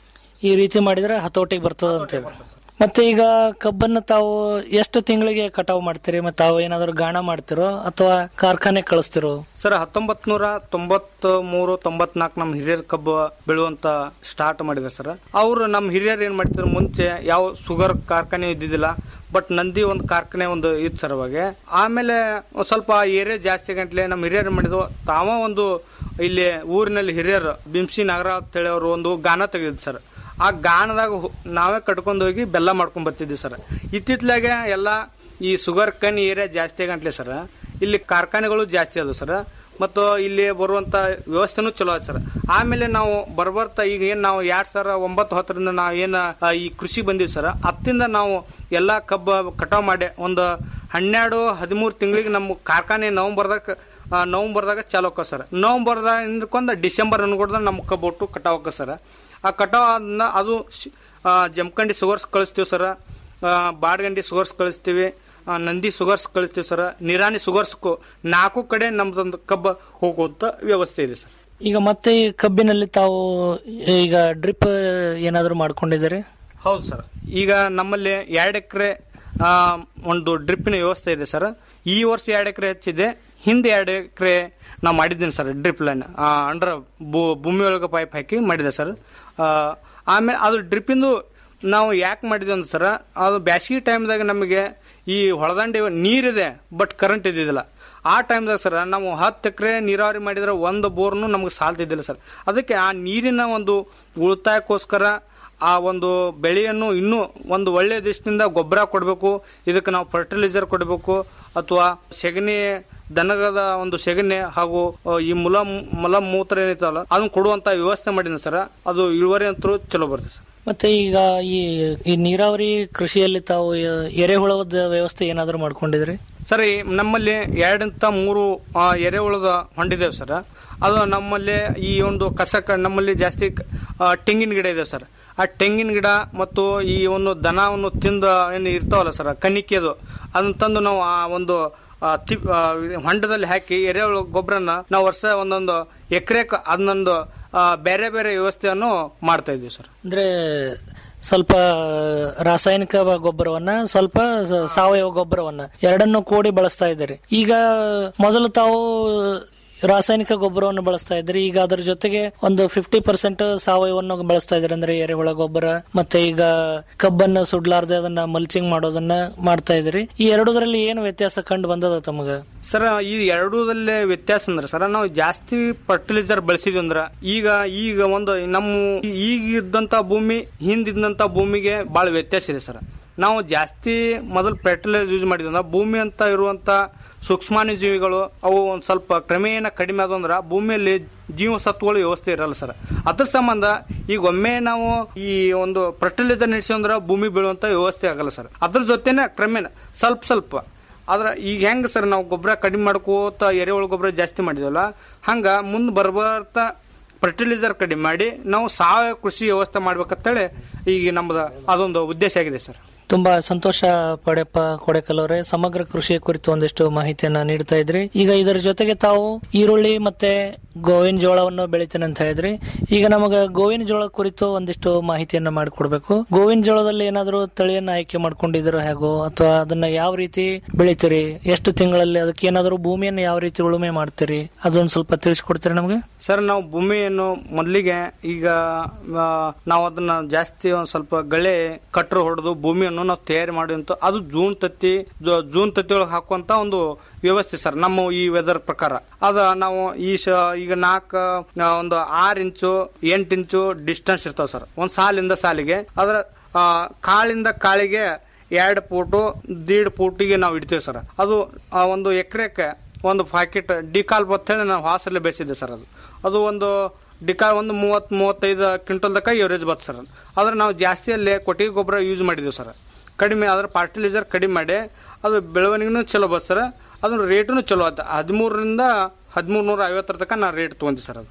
ಈ ರೀತಿ ಮಾಡಿದ್ರೆ ಹತೋಟಿಗೆ ಬರ್ತದ ಅಂತೇಳಿ ಮತ್ತೆ ಈಗ ಕಬ್ಬನ್ನ ತಾವು ಎಷ್ಟು ತಿಂಗಳಿಗೆ ಕಟಾವು ಮಾಡ್ತೀರಿ ಮತ್ತೆ ತಾವು ಏನಾದ್ರು ಗಾಣ ಮಾಡ್ತಿರೋ ಅಥವಾ ಕಾರ್ಖಾನೆ ಕಳಿಸ್ತಿರೋ ಸರ್ ಹತ್ತೊಂಬತ್ ನೂರ ತೊಂಬತ್ ಮೂರು ತೊಂಬತ್ನಾಲ್ಕು ನಮ್ಮ ಹಿರಿಯರ್ ಕಬ್ಬು ಬೆಳೆಯುವಂತ ಸ್ಟಾರ್ಟ್ ಮಾಡಿದೆ ಸರ್ ಅವರು ನಮ್ಮ ಹಿರಿಯರು ಏನ್ ಮಾಡ್ತಿದ್ರು ಮುಂಚೆ ಯಾವ ಶುಗರ್ ಕಾರ್ಖಾನೆ ಇದ್ದಿದ್ದಿಲ್ಲ ಬಟ್ ನಂದಿ ಒಂದು ಕಾರ್ಖಾನೆ ಒಂದು ಇತ್ತು ಸರ್ ಅವಾಗ ಆಮೇಲೆ ಒಂದ್ ಸ್ವಲ್ಪ ಏರಿಯಾ ಜಾಸ್ತಿ ಗಂಟ್ಲೆ ನಮ್ಮ ಹಿರಿಯರು ಏನ್ ಮಾಡಿದ್ವು ತಾವ ಒಂದು ಇಲ್ಲಿ ಊರಿನಲ್ಲಿ ಹಿರಿಯರು ಬಿಂಸಿ ನಾಗರ ಅಂತೇಳಿ ಅವರು ಒಂದು ಗಾನ ತೆಗೆದಿದ್ದು ಸರ್ ಆ ಗಾಣದಾಗ ಹೊ- ನಾವೇ ಕಟ್ಕೊಂಡು ಹೋಗಿ ಬೆಲ್ಲ ಮಾಡ್ಕೊಂಡ್ ಬರ್ತಿದ್ವಿ ಸರ್ ಇತ್ತಿತ್ಲಾಗೆ ಎಲ್ಲ ಈ ಶುಗರ್ ಕನ್ ಏರಿಯಾ ಜಾಸ್ತಿ ಗಂಟ್ಲೆ ಸರ್ ಇಲ್ಲಿ ಕಾರ್ಖಾನೆಗಳು ಜಾಸ್ತಿ ಅದಾವ ಸರ್ ಮತ್ತು ಇಲ್ಲಿ ಬರುವಂತ ವ್ಯವಸ್ಥೆನೂ ಚಲೋ ಆಯ್ತು ಸರ್ ಆಮೇಲೆ ನಾವು ಬರ್ಬರ್ತಾ ಈಗ ಏನ್ ನಾವು ಎರಡ್ ಸಾವಿರ ಒಂಬತ್ತು ಹತ್ತರಿಂದ ನಾವು ಏನ ಆ, ಈ ಕೃಷಿ ಬಂದಿವಿ ಸರ್ ಹತ್ತಿಂದ ನಾವು ಎಲ್ಲಾ ಕಬ್ಬ ಕಟಾವ್ ಮಾಡಿ ಒಂದು ಹನ್ನೆರಡು ಹದಿಮೂರು ತಿಂಗಳಿಗೆ ನಮ್ಮ ಕಾರ್ಖಾನೆ ನವೆಂಬರ್ದಾಗ ಆ, ನವಂಬರ್ದಾಗ ಚಾಲು ಆಕ್ಕ ಸರ್ ನವಂಬರ್ದಾಗ ಹಿಂದಕ್ಕೊಂದು ಡಿಸೆಂಬರ್ ಅನ್ಕೊಡ್ದ ನಮ್ಮ ಕಬ್ಬು ಒಟ್ಟು ಕಟಾವ್ ಆಕ್ಕ ಸರ್ ಆ ಕಟಾವ್ ಆದ್ನ ಅದು ಶ್- ಆ, ಜಮಖಂಡಿ ಸುಗರ್ಸ್ ಕಳಿಸ್ತೀವಿ ಸರ್ ಬಾಡ್ಗಂಡಿ ಸುಗರ್ಸ್ ಕಳಿಸ್ತೀವಿ ಆ, ನಂದಿ ಸುಗರ್ಸ್ ಕಳಿಸ್ತೀವಿ ಸರ್ ನಿರಾಣಿ ಸುಗರ್ಸ್ ನಾಲ್ಕು ಕಡೆ ನಮ್ದೊಂದು ಕಬ್ಬ ಹೋಗುವಂತ ವ್ಯವಸ್ಥೆ ಇದೆ ಸರ್ ಈಗ ಮತ್ತೆ ಈ ಕಬ್ಬಿನಲ್ಲಿ ತಾವು ಈಗ ಡ್ರಿಪ್ ಏನಾದರೂ ಮಾಡ್ಕೊಂಡಿದ್ದೀರಿ ಹೌದು ಸರ್ ಈಗ ನಮ್ಮಲ್ಲಿ ಎರಡು ಎಕರೆ ಒಂದು ಡ್ರಿಪ್ಪಿನ ವ್ಯವಸ್ಥೆ ಇದೆ ಸರ್ ಈ ವರ್ಷ ಎರಡು ಎಕರೆ ಹೆಚ್ಚಿದೆ ಹಿಂದೆ ಎರಡು ಎಕರೆ ನಾವು ಮಾಡಿದ್ದೀನಿ ಸರ್ ಡ್ರಿಪ್ ಲೈನ್ ಅಂಡರ್ ಭೂಮಿ ಒಳಗೆ ಪೈಪ್ ಹಾಕಿ ಮಾಡಿದೆ ಸರ್ ಆ, ಆಮೇಲೆ ಅದು ಡ್ರಿಪ್ಪಿಂದು ನಾವು ಯಾಕೆ ಮಾಡಿದ್ವಿ ಅಂದ್ರೆ ಸರ್ ಅದು ಬ್ಯಾಸಿಗೆ ಟೈಮ್ದಾಗ ನಮಗೆ ಈ ಹೊಳದಂಡಿ ನೀರಿದೆ ಬಟ್ ಕರೆಂಟ್ ಇದ್ದಿದ್ದಿಲ್ಲ ಆ ಟೈಮ್ದಾಗ ಸರ್ ನಾವು ಹತ್ತು ಎಕರೆ ನೀರಾವರಿ ಮಾಡಿದ್ರೆ ಒಂದು ಬೋರ್ನು ನಮಗೆ ಸಾಲ್ತಿದ್ದಿಲ್ಲ ಸರ್ ಅದಕ್ಕೆ ಆ ನೀರಿನ ಒಂದು ಉಳಿತಾಯಕ್ಕೋಸ್ಕರ ಆ ಒಂದು ಬೆಳೆಯನ್ನು ಇನ್ನೂ ಒಂದು ಒಳ್ಳೆಯ ದೃಷ್ಟಿಯಿಂದ ಗೊಬ್ಬರ ಕೊಡಬೇಕು ಇದಕ್ಕೆ ನಾವು ಫರ್ಟಿಲೈಸರ್ ಕೊಡಬೇಕು ಅಥವಾ ಸೆಗಣಿ ದನಗದ ಒಂದು ಸೆಗಣಿ ಹಾಗೂ ಆ, ಈ ಮುಲ ಮಲ ಮೂತ್ರ ಏನೈತಲ್ಲ ಅದನ್ನ ಕೊಡುವಂತ ವ್ಯವಸ್ಥೆ ಮಾಡಿದ ಸರ್ ಅದು ಇಳುವರಿ ಅಂತೂ ಚಲೋ ಬರ್ತದೆ ಸರ್ ಮತ್ತೆ ಈಗ ಈ ಈ ನೀರಾವರಿ ಕೃಷಿಯಲ್ಲಿ ತಾವು ಎ- ಎರೆಹುಳದ ವ್ಯವಸ್ಥೆ ಏನಾದರೂ ಮಾಡ್ಕೊಂಡಿದ್ರಿ ಸರ್ ಈ ನಮ್ಮಲ್ಲಿ ಎರಡಂತ ಮೂರು ಆ, ಎರೆಹುಳದ ಹೊಂಡಿದ್ದೇವೆ ಸರ್ ಅದು ನಮ್ಮಲ್ಲಿ ಈ ಒಂದು ಕಸ ಕ- ನಮ್ಮಲ್ಲಿ ಜಾಸ್ತಿ ಕ- ಆ, ತೆಂಗಿನ ಗಿಡ ಇದೆ ಸರ್ ಆ ತೆಂಗಿನ ಗಿಡ ಮತ್ತು ಈ ಒಂದು ದನವನ್ನು ತಿಂದ ಏನು ಇರ್ತಾವಲ್ಲ ಸರ್ ಕಣಿಕೆದು ಅದನ್ನ ತಂದು ನಾವು ಆ ಒಂದು ಆ, ತಿ ಆ, ಹೊಂಡದಲ್ಲಿ ಹಾಕಿ ಎರೆಹುಳ ಗೊಬ್ಬರನ ನಾವು ವರ್ಷ ಒಂದೊಂದು ಎಕರೆ ಅದನ್ನೊಂದು ಆ, ಬೇರೆ ಬೇರೆ ವ್ಯವಸ್ಥೆಯನ್ನು ಮಾಡ್ತಾ ಇದ್ದೀವಿ ಸರ್ ಅಂದ್ರೆ ಸ್ವಲ್ಪ ರಾಸಾಯನಿಕ ಗೊಬ್ಬರವನ್ನ ಸ್ವಲ್ಪ ಸ- ಸಾವಯವ ಗೊಬ್ಬರವನ್ನ ಎರಡನ್ನು ಕೂಡಿ ಬಳಸ್ತಾ ಇದ್ದೀರಿ ಈಗ ಮೊದಲು ತಾವು ರಾಸಾಯನಿಕ ಗೊಬ್ಬರವನ್ನು ಬಳಸ್ತಾ ಇದ್ರಿ ಈಗ ಅದರ ಜೊತೆಗೆ ಒಂದು ಫಿಫ್ಟಿ ಪರ್ಸೆಂಟ್ ಸಾವಯವವನ್ನು ಬಳಸ್ತಾ ಇದ್ರಿ ಅಂದ್ರೆ ಎರೆಹುಳ ಗೊಬ್ಬರ ಮತ್ತೆ ಈಗ ಕಬ್ಬನ್ನ ಸುಡ್ಲಾರ್ದೆ ಅದನ್ನ ಮಲ್ಚಿಂಗ್ ಮಾಡೋದನ್ನ ಮಾಡ್ತಾ ಇದ್ರಿ ಈ ಎರಡೂದ್ರಲ್ಲಿ ಏನು ವ್ಯತ್ಯಾಸ ಕಂಡು ಬಂದದ ತಮಗ ಸರ್ ಈ ಎರಡೂದಲ್ಲೇ ವ್ಯತ್ಯಾಸ ಅಂದ್ರೆ ಸರ್ ನಾವು ಜಾಸ್ತಿ ಫರ್ಟಿಲೈಸರ್ ಬಳಸಿದ್ವಿ ಅಂದ್ರ ಈಗ ಈಗ ಒಂದು ನಮ್ಮ ಈಗ ಇದ್ದಂತ ಭೂಮಿ ಹಿಂದಿದ್ದಂತ ಭೂಮಿಗೆ ಬಹಳ ವ್ಯತ್ಯಾಸ ಇದೆ ಸರ್ ನಾವು ಜಾಸ್ತಿ ಮೊದಲು ಫರ್ಟಿಲೈಸರ್ ಯೂಸ್ ಮಾಡಿದ್ವಿ ಅಂದ್ರೆ ಭೂಮಿ ಅಂತ ಇರುವಂತ ಸೂಕ್ಷ್ಮಾಣು ಜೀವಿಗಳು ಅವು ಒಂದು ಸ್ವಲ್ಪ ಕ್ರಮೇಣ ಕಡಿಮೆ ಆದಂದ್ರ ಭೂಮಿಯಲ್ಲಿ ಜೀವಸತ್ವಗಳು ವ್ಯವಸ್ಥೆ ಇರಲ್ಲ ಸರ್ ಅದ್ರ ಸಂಬಂಧ ಈಗ ಒಮ್ಮೆ ನಾವು ಈ ಒಂದು ಫರ್ಟಿಲೈಸರ್ ನಡೆಸಿ ಅಂದ್ರೆ ಭೂಮಿ ಬೀಳುವಂತ ವ್ಯವಸ್ಥೆ ಆಗಲ್ಲ ಸರ್ ಅದ್ರ ಜೊತೆನೆ ಕ್ರಮೇಣ ಸ್ವಲ್ಪ ಸ್ವಲ್ಪ ಆದ್ರೆ ಈಗ ಹೆಂಗ್ ಸರ್ ನಾವು ಗೊಬ್ಬರ ಕಡಿಮೆ ಮಾಡ್ಕೋತ ಎರೆಹುಳ ಗೊಬ್ಬರ ಜಾಸ್ತಿ ಮಾಡಿದ್ವಲ್ಲ ಹಂಗ ಮುಂದೆ ಬರ್ಬರ್ತಾ ಫರ್ಟಿಲೈಸರ್ ಕಡಿಮೆ ಮಾಡಿ ನಾವು ಸಾವಯವ ಕೃಷಿ ವ್ಯವಸ್ಥೆ ಮಾಡ್ಬೇಕಂತೇಳಿ ಈಗ ನಮ್ದು ಅದೊಂದು ಉದ್ದೇಶ ಆಗಿದೆ ಸರ್ ತುಂಬಾ ಸಂತೋಷ ಪಡೆಪ್ಪ ಕೊಡೆಕಲ್ ಅವರೇ ಸಮಗ್ರ ಕೃಷಿಯ ಕುರಿತು ಒಂದಿಷ್ಟು ಮಾಹಿತಿಯನ್ನ ನೀಡ್ತಾ ಇದ್ರಿ ಈಗ ಇದರ ಜೊತೆಗೆ ತಾವು ಈರುಳ್ಳಿ ಮತ್ತೆ ಗೋವಿನ ಜೋಳವನ್ನು ಬೆಳಿತೇನೆ ಅಂತ ಹೇಳಿದ್ರಿ ಈಗ ನಮಗ ಗೋವಿನ ಜೋಳ ಕುರಿತು ಒಂದಿಷ್ಟು ಮಾಹಿತಿಯನ್ನ ಮಾಡಿಕೊಡ್ಬೇಕು ಗೋವಿನ ಜೋಳದಲ್ಲಿ ಏನಾದರೂ ತಳಿಯನ್ನ ಆಯ್ಕೆ ಮಾಡ್ಕೊಂಡಿದ್ದೀರೋ ಹೇಗೋ ಅಥವಾ ಅದನ್ನ ಯಾವ ರೀತಿ ಬೆಳಿತೀರಿ ಎಷ್ಟು ತಿಂಗಳಲ್ಲಿ ಅದಕ್ಕೆ ಏನಾದರೂ ಭೂಮಿಯನ್ನು ಯಾವ ರೀತಿ ಉಳುಮೆ ಮಾಡ್ತೀರಿ ಅದನ್ನ ಸ್ವಲ್ಪ ತಿಳಿಸ್ಕೊಡ್ತೀರಿ ನಮಗೆ ಸರ್ ನಾವು ಭೂಮಿಯನ್ನು ಮೊದಲಿಗೆ ಈಗ ಆ, ನಾವು ಅದನ್ನ ಜಾಸ್ತಿ ಒಂದ್ ಸ್ವಲ್ಪ ಗಳೆ ಕಟ್ರು ಹೊಡೆದು ಭೂಮಿಯನ್ನು ನಾವು ತಯಾರಿ ಮಾಡುವಂತ ಅದು ಜೂನ್ ತತ್ತಿ ಜೂ- ಜೂನ್ ತತ್ತಿ ಒಳಗೆ ಹಾಕುವಂತ ಒಂದು ವ್ಯವಸ್ಥೆ ಸರ್ ನಮ್ಮ ಈ ವೆದರ್ ಪ್ರಕಾರ ಅದ ನಾವು ಈ ಶ ಈಗ ನಾಲ್ಕು ಒಂದು ಆರು ಇಂಚು ಎಂಟು ಇಂಚು ಡಿಸ್ಟೆನ್ಸ್ ಇರ್ತಾವ ಸರ್ ಒಂದ್ ಸಾಲಿಂದ ಸಾಲಿಗೆ ಅದರ ಆ, ಕಾಳಿಂದ ಕಾಳಿಗೆ ಎರಡು ಫೂಟು ದೀಡ್ ಫೂಟಿಗೆ ನಾವು ಇಡ್ತೀವಿ ಸರ್ ಅದು ಆ, ಒಂದು ಎಕರೆಕ್ಕೆ ಒಂದು ಪ್ಯಾಕೆಟ್ ಡಿಕಾಲ್ ಹೇಳಿ ನಾವು ಹಾಸಲ್ಲಿ ಬೇಯಿಸಿದ್ದೆ ಸರ್ ಅದು ಅದು ಒಂದು ಡಿಕಾಲ್ ಒಂದು ಮೂವತ್ ಮೂವತ್ತೈದು ಕ್ವಿಂಟಲ್ ತನಕ ಎವರೇಜ್ ಬರ್ತದೆ ಸರ್ ಆದ್ರೆ ನಾವು ಜಾಸ್ತಿ ಅಲ್ಲಿ ಕೊಟ್ಟಿಗೆ ಗೊಬ್ಬರ ಯೂಸ್ ಮಾಡಿದ್ದೀವಿ ಸರ್ ಕಡಿಮೆ ಅದ್ರ ಫರ್ಟಿಲೈಸರ್ ಕಡಿಮೆ ಮಾಡಿ ಅದು ಬೆಳವಣಿಗೆನೂ ಚಲೋ ಬರ್ತದೆ ಸರ್ ಅದ್ರ ರೇಟೂ ಚಲೋ ಆಯ್ತು ಹದಿಮೂರರಿಂದ ಹದಿಮೂರು ನೂರ ಐವತ್ತರ ತನಕ ನಾ ರೇಟ್ ತೊಗೊಂತೀವಿ ಸರ್ ಅದು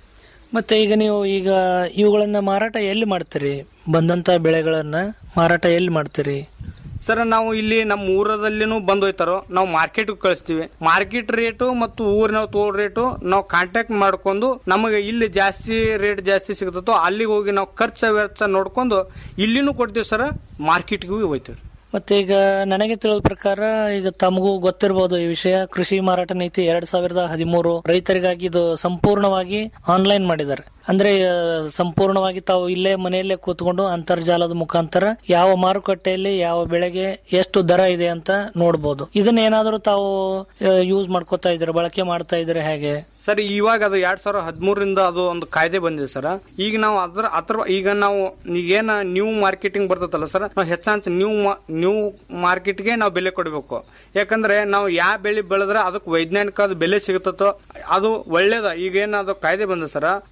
ಮತ್ತೆ ಈಗ ನೀವು ಈಗ ಇವುಗಳನ್ನ ಮಾರಾಟ ಎಲ್ಲಿ ಮಾಡ್ತೀರಿ ಬಂದಂತ ಬೆಳೆಗಳನ್ನ ಮಾರಾಟ ಎಲ್ಲಿ ಮಾಡ್ತೀರಿ ಸರ್ ನಾವು ಇಲ್ಲಿ ನಮ್ಮ ಊರದಲ್ಲಿನೂ ಬಂದು ಹೋಯ್ತಾರೋ ನಾವು ಮಾರ್ಕೆಟ್ ಕಳಿಸ್ತೀವಿ ಮಾರ್ಕೆಟ್ ರೇಟು ಮತ್ತು ಊರಿನ ತೋಳ್ ರೇಟು ನಾವು ಕಾಂಟ್ಯಾಕ್ಟ್ ಮಾಡ್ಕೊಂಡು ನಮಗೆ ಇಲ್ಲಿ ಜಾಸ್ತಿ ರೇಟ್ ಜಾಸ್ತಿ ಸಿಗ್ತದೋ ಅಲ್ಲಿಗೆ ಹೋಗಿ ನಾವು ಖರ್ಚು ವೆಚ್ಚ ನೋಡ್ಕೊಂಡು ಇಲ್ಲಿನೂ ಕೊಡ್ತೀವಿ ಸರ್ ಮಾರ್ಕೆಟ್ಗೂ ಹೋಯ್ತೀವಿ ಮತ್ತೆ ಈಗ ನನಗೆ ತಿಳಿದ ಪ್ರಕಾರ ಈಗ ತಮಗೂ ಗೊತ್ತಿರಬಹುದು ಈ ವಿಷಯ ಕೃಷಿ ಮಾರಾಟ ನೀತಿ ಎರಡ್ ಸಾವಿರದ ಹದಿಮೂರು ರೈತರಿಗಾಗಿ ಇದು ಸಂಪೂರ್ಣವಾಗಿ ಆನ್ಲೈನ್ ಮಾಡಿದ್ದಾರೆ ಅಂದ್ರೆ ಆ, ಸಂಪೂರ್ಣವಾಗಿ ತಾವು ಇಲ್ಲೇ ಮನೆಯಲ್ಲೇ ಕೂತ್ಕೊಂಡು ಅಂತರ್ಜಾಲದ ಮುಖಾಂತರ ಯಾವ ಮಾರುಕಟ್ಟೆಯಲ್ಲಿ ಯಾವ ಬೆಳೆಗೆ ಎಷ್ಟು ದರ ಇದೆ ಅಂತ ನೋಡಬಹುದು ಇದನ್ನ ಏನಾದರೂ ತಾವು ಯೂಸ್ ಮಾಡ್ಕೋತಾ ಇದ್ರೆ ಬಳಕೆ ಮಾಡ್ತಾ ಇದ್ರೆ ಹೇಗೆ ಸರ್ ಇವಾಗ ಅದು ಎರಡ್ ಸಾವಿರದ ಹದಿಮೂರರಿಂದ ಅದು ಒಂದು ಕಾಯ್ದೆ ಬಂದಿದೆ ಸರ್ ಈಗ ನಾವು ಅದ್ರ ಅದ್ರ ಈಗ ನಾವು ಈಗೇನ ನ್ಯೂ ಮಾರ್ಕೆಟಿಂಗ್ ಬರ್ತದಲ್ಲ ಸರ್ ನಾವು ಹೆಚ್ಚಾಂಚ ನ್ಯೂ ನ್ಯೂ ಮಾರ್ಕೆಟ್ಗೆ ನಾವು ಬೆಲೆ ಕೊಡಬೇಕು ಯಾಕಂದ್ರೆ ನಾವು ಯಾವ ಬೆಳೆ ಬೆಳೆದ್ರೆ ಅದಕ್ಕೆ ವೈಜ್ಞಾನಿಕ ಬೆಲೆ ಸಿಗುತ್ತೋ ಅದು ಒಳ್ಳೇದ ಈಗೇನ ಅದು ಕಾಯ್ದೆ ಬಂದ ಸರ್ ಆ ಮಾಹಿತಿ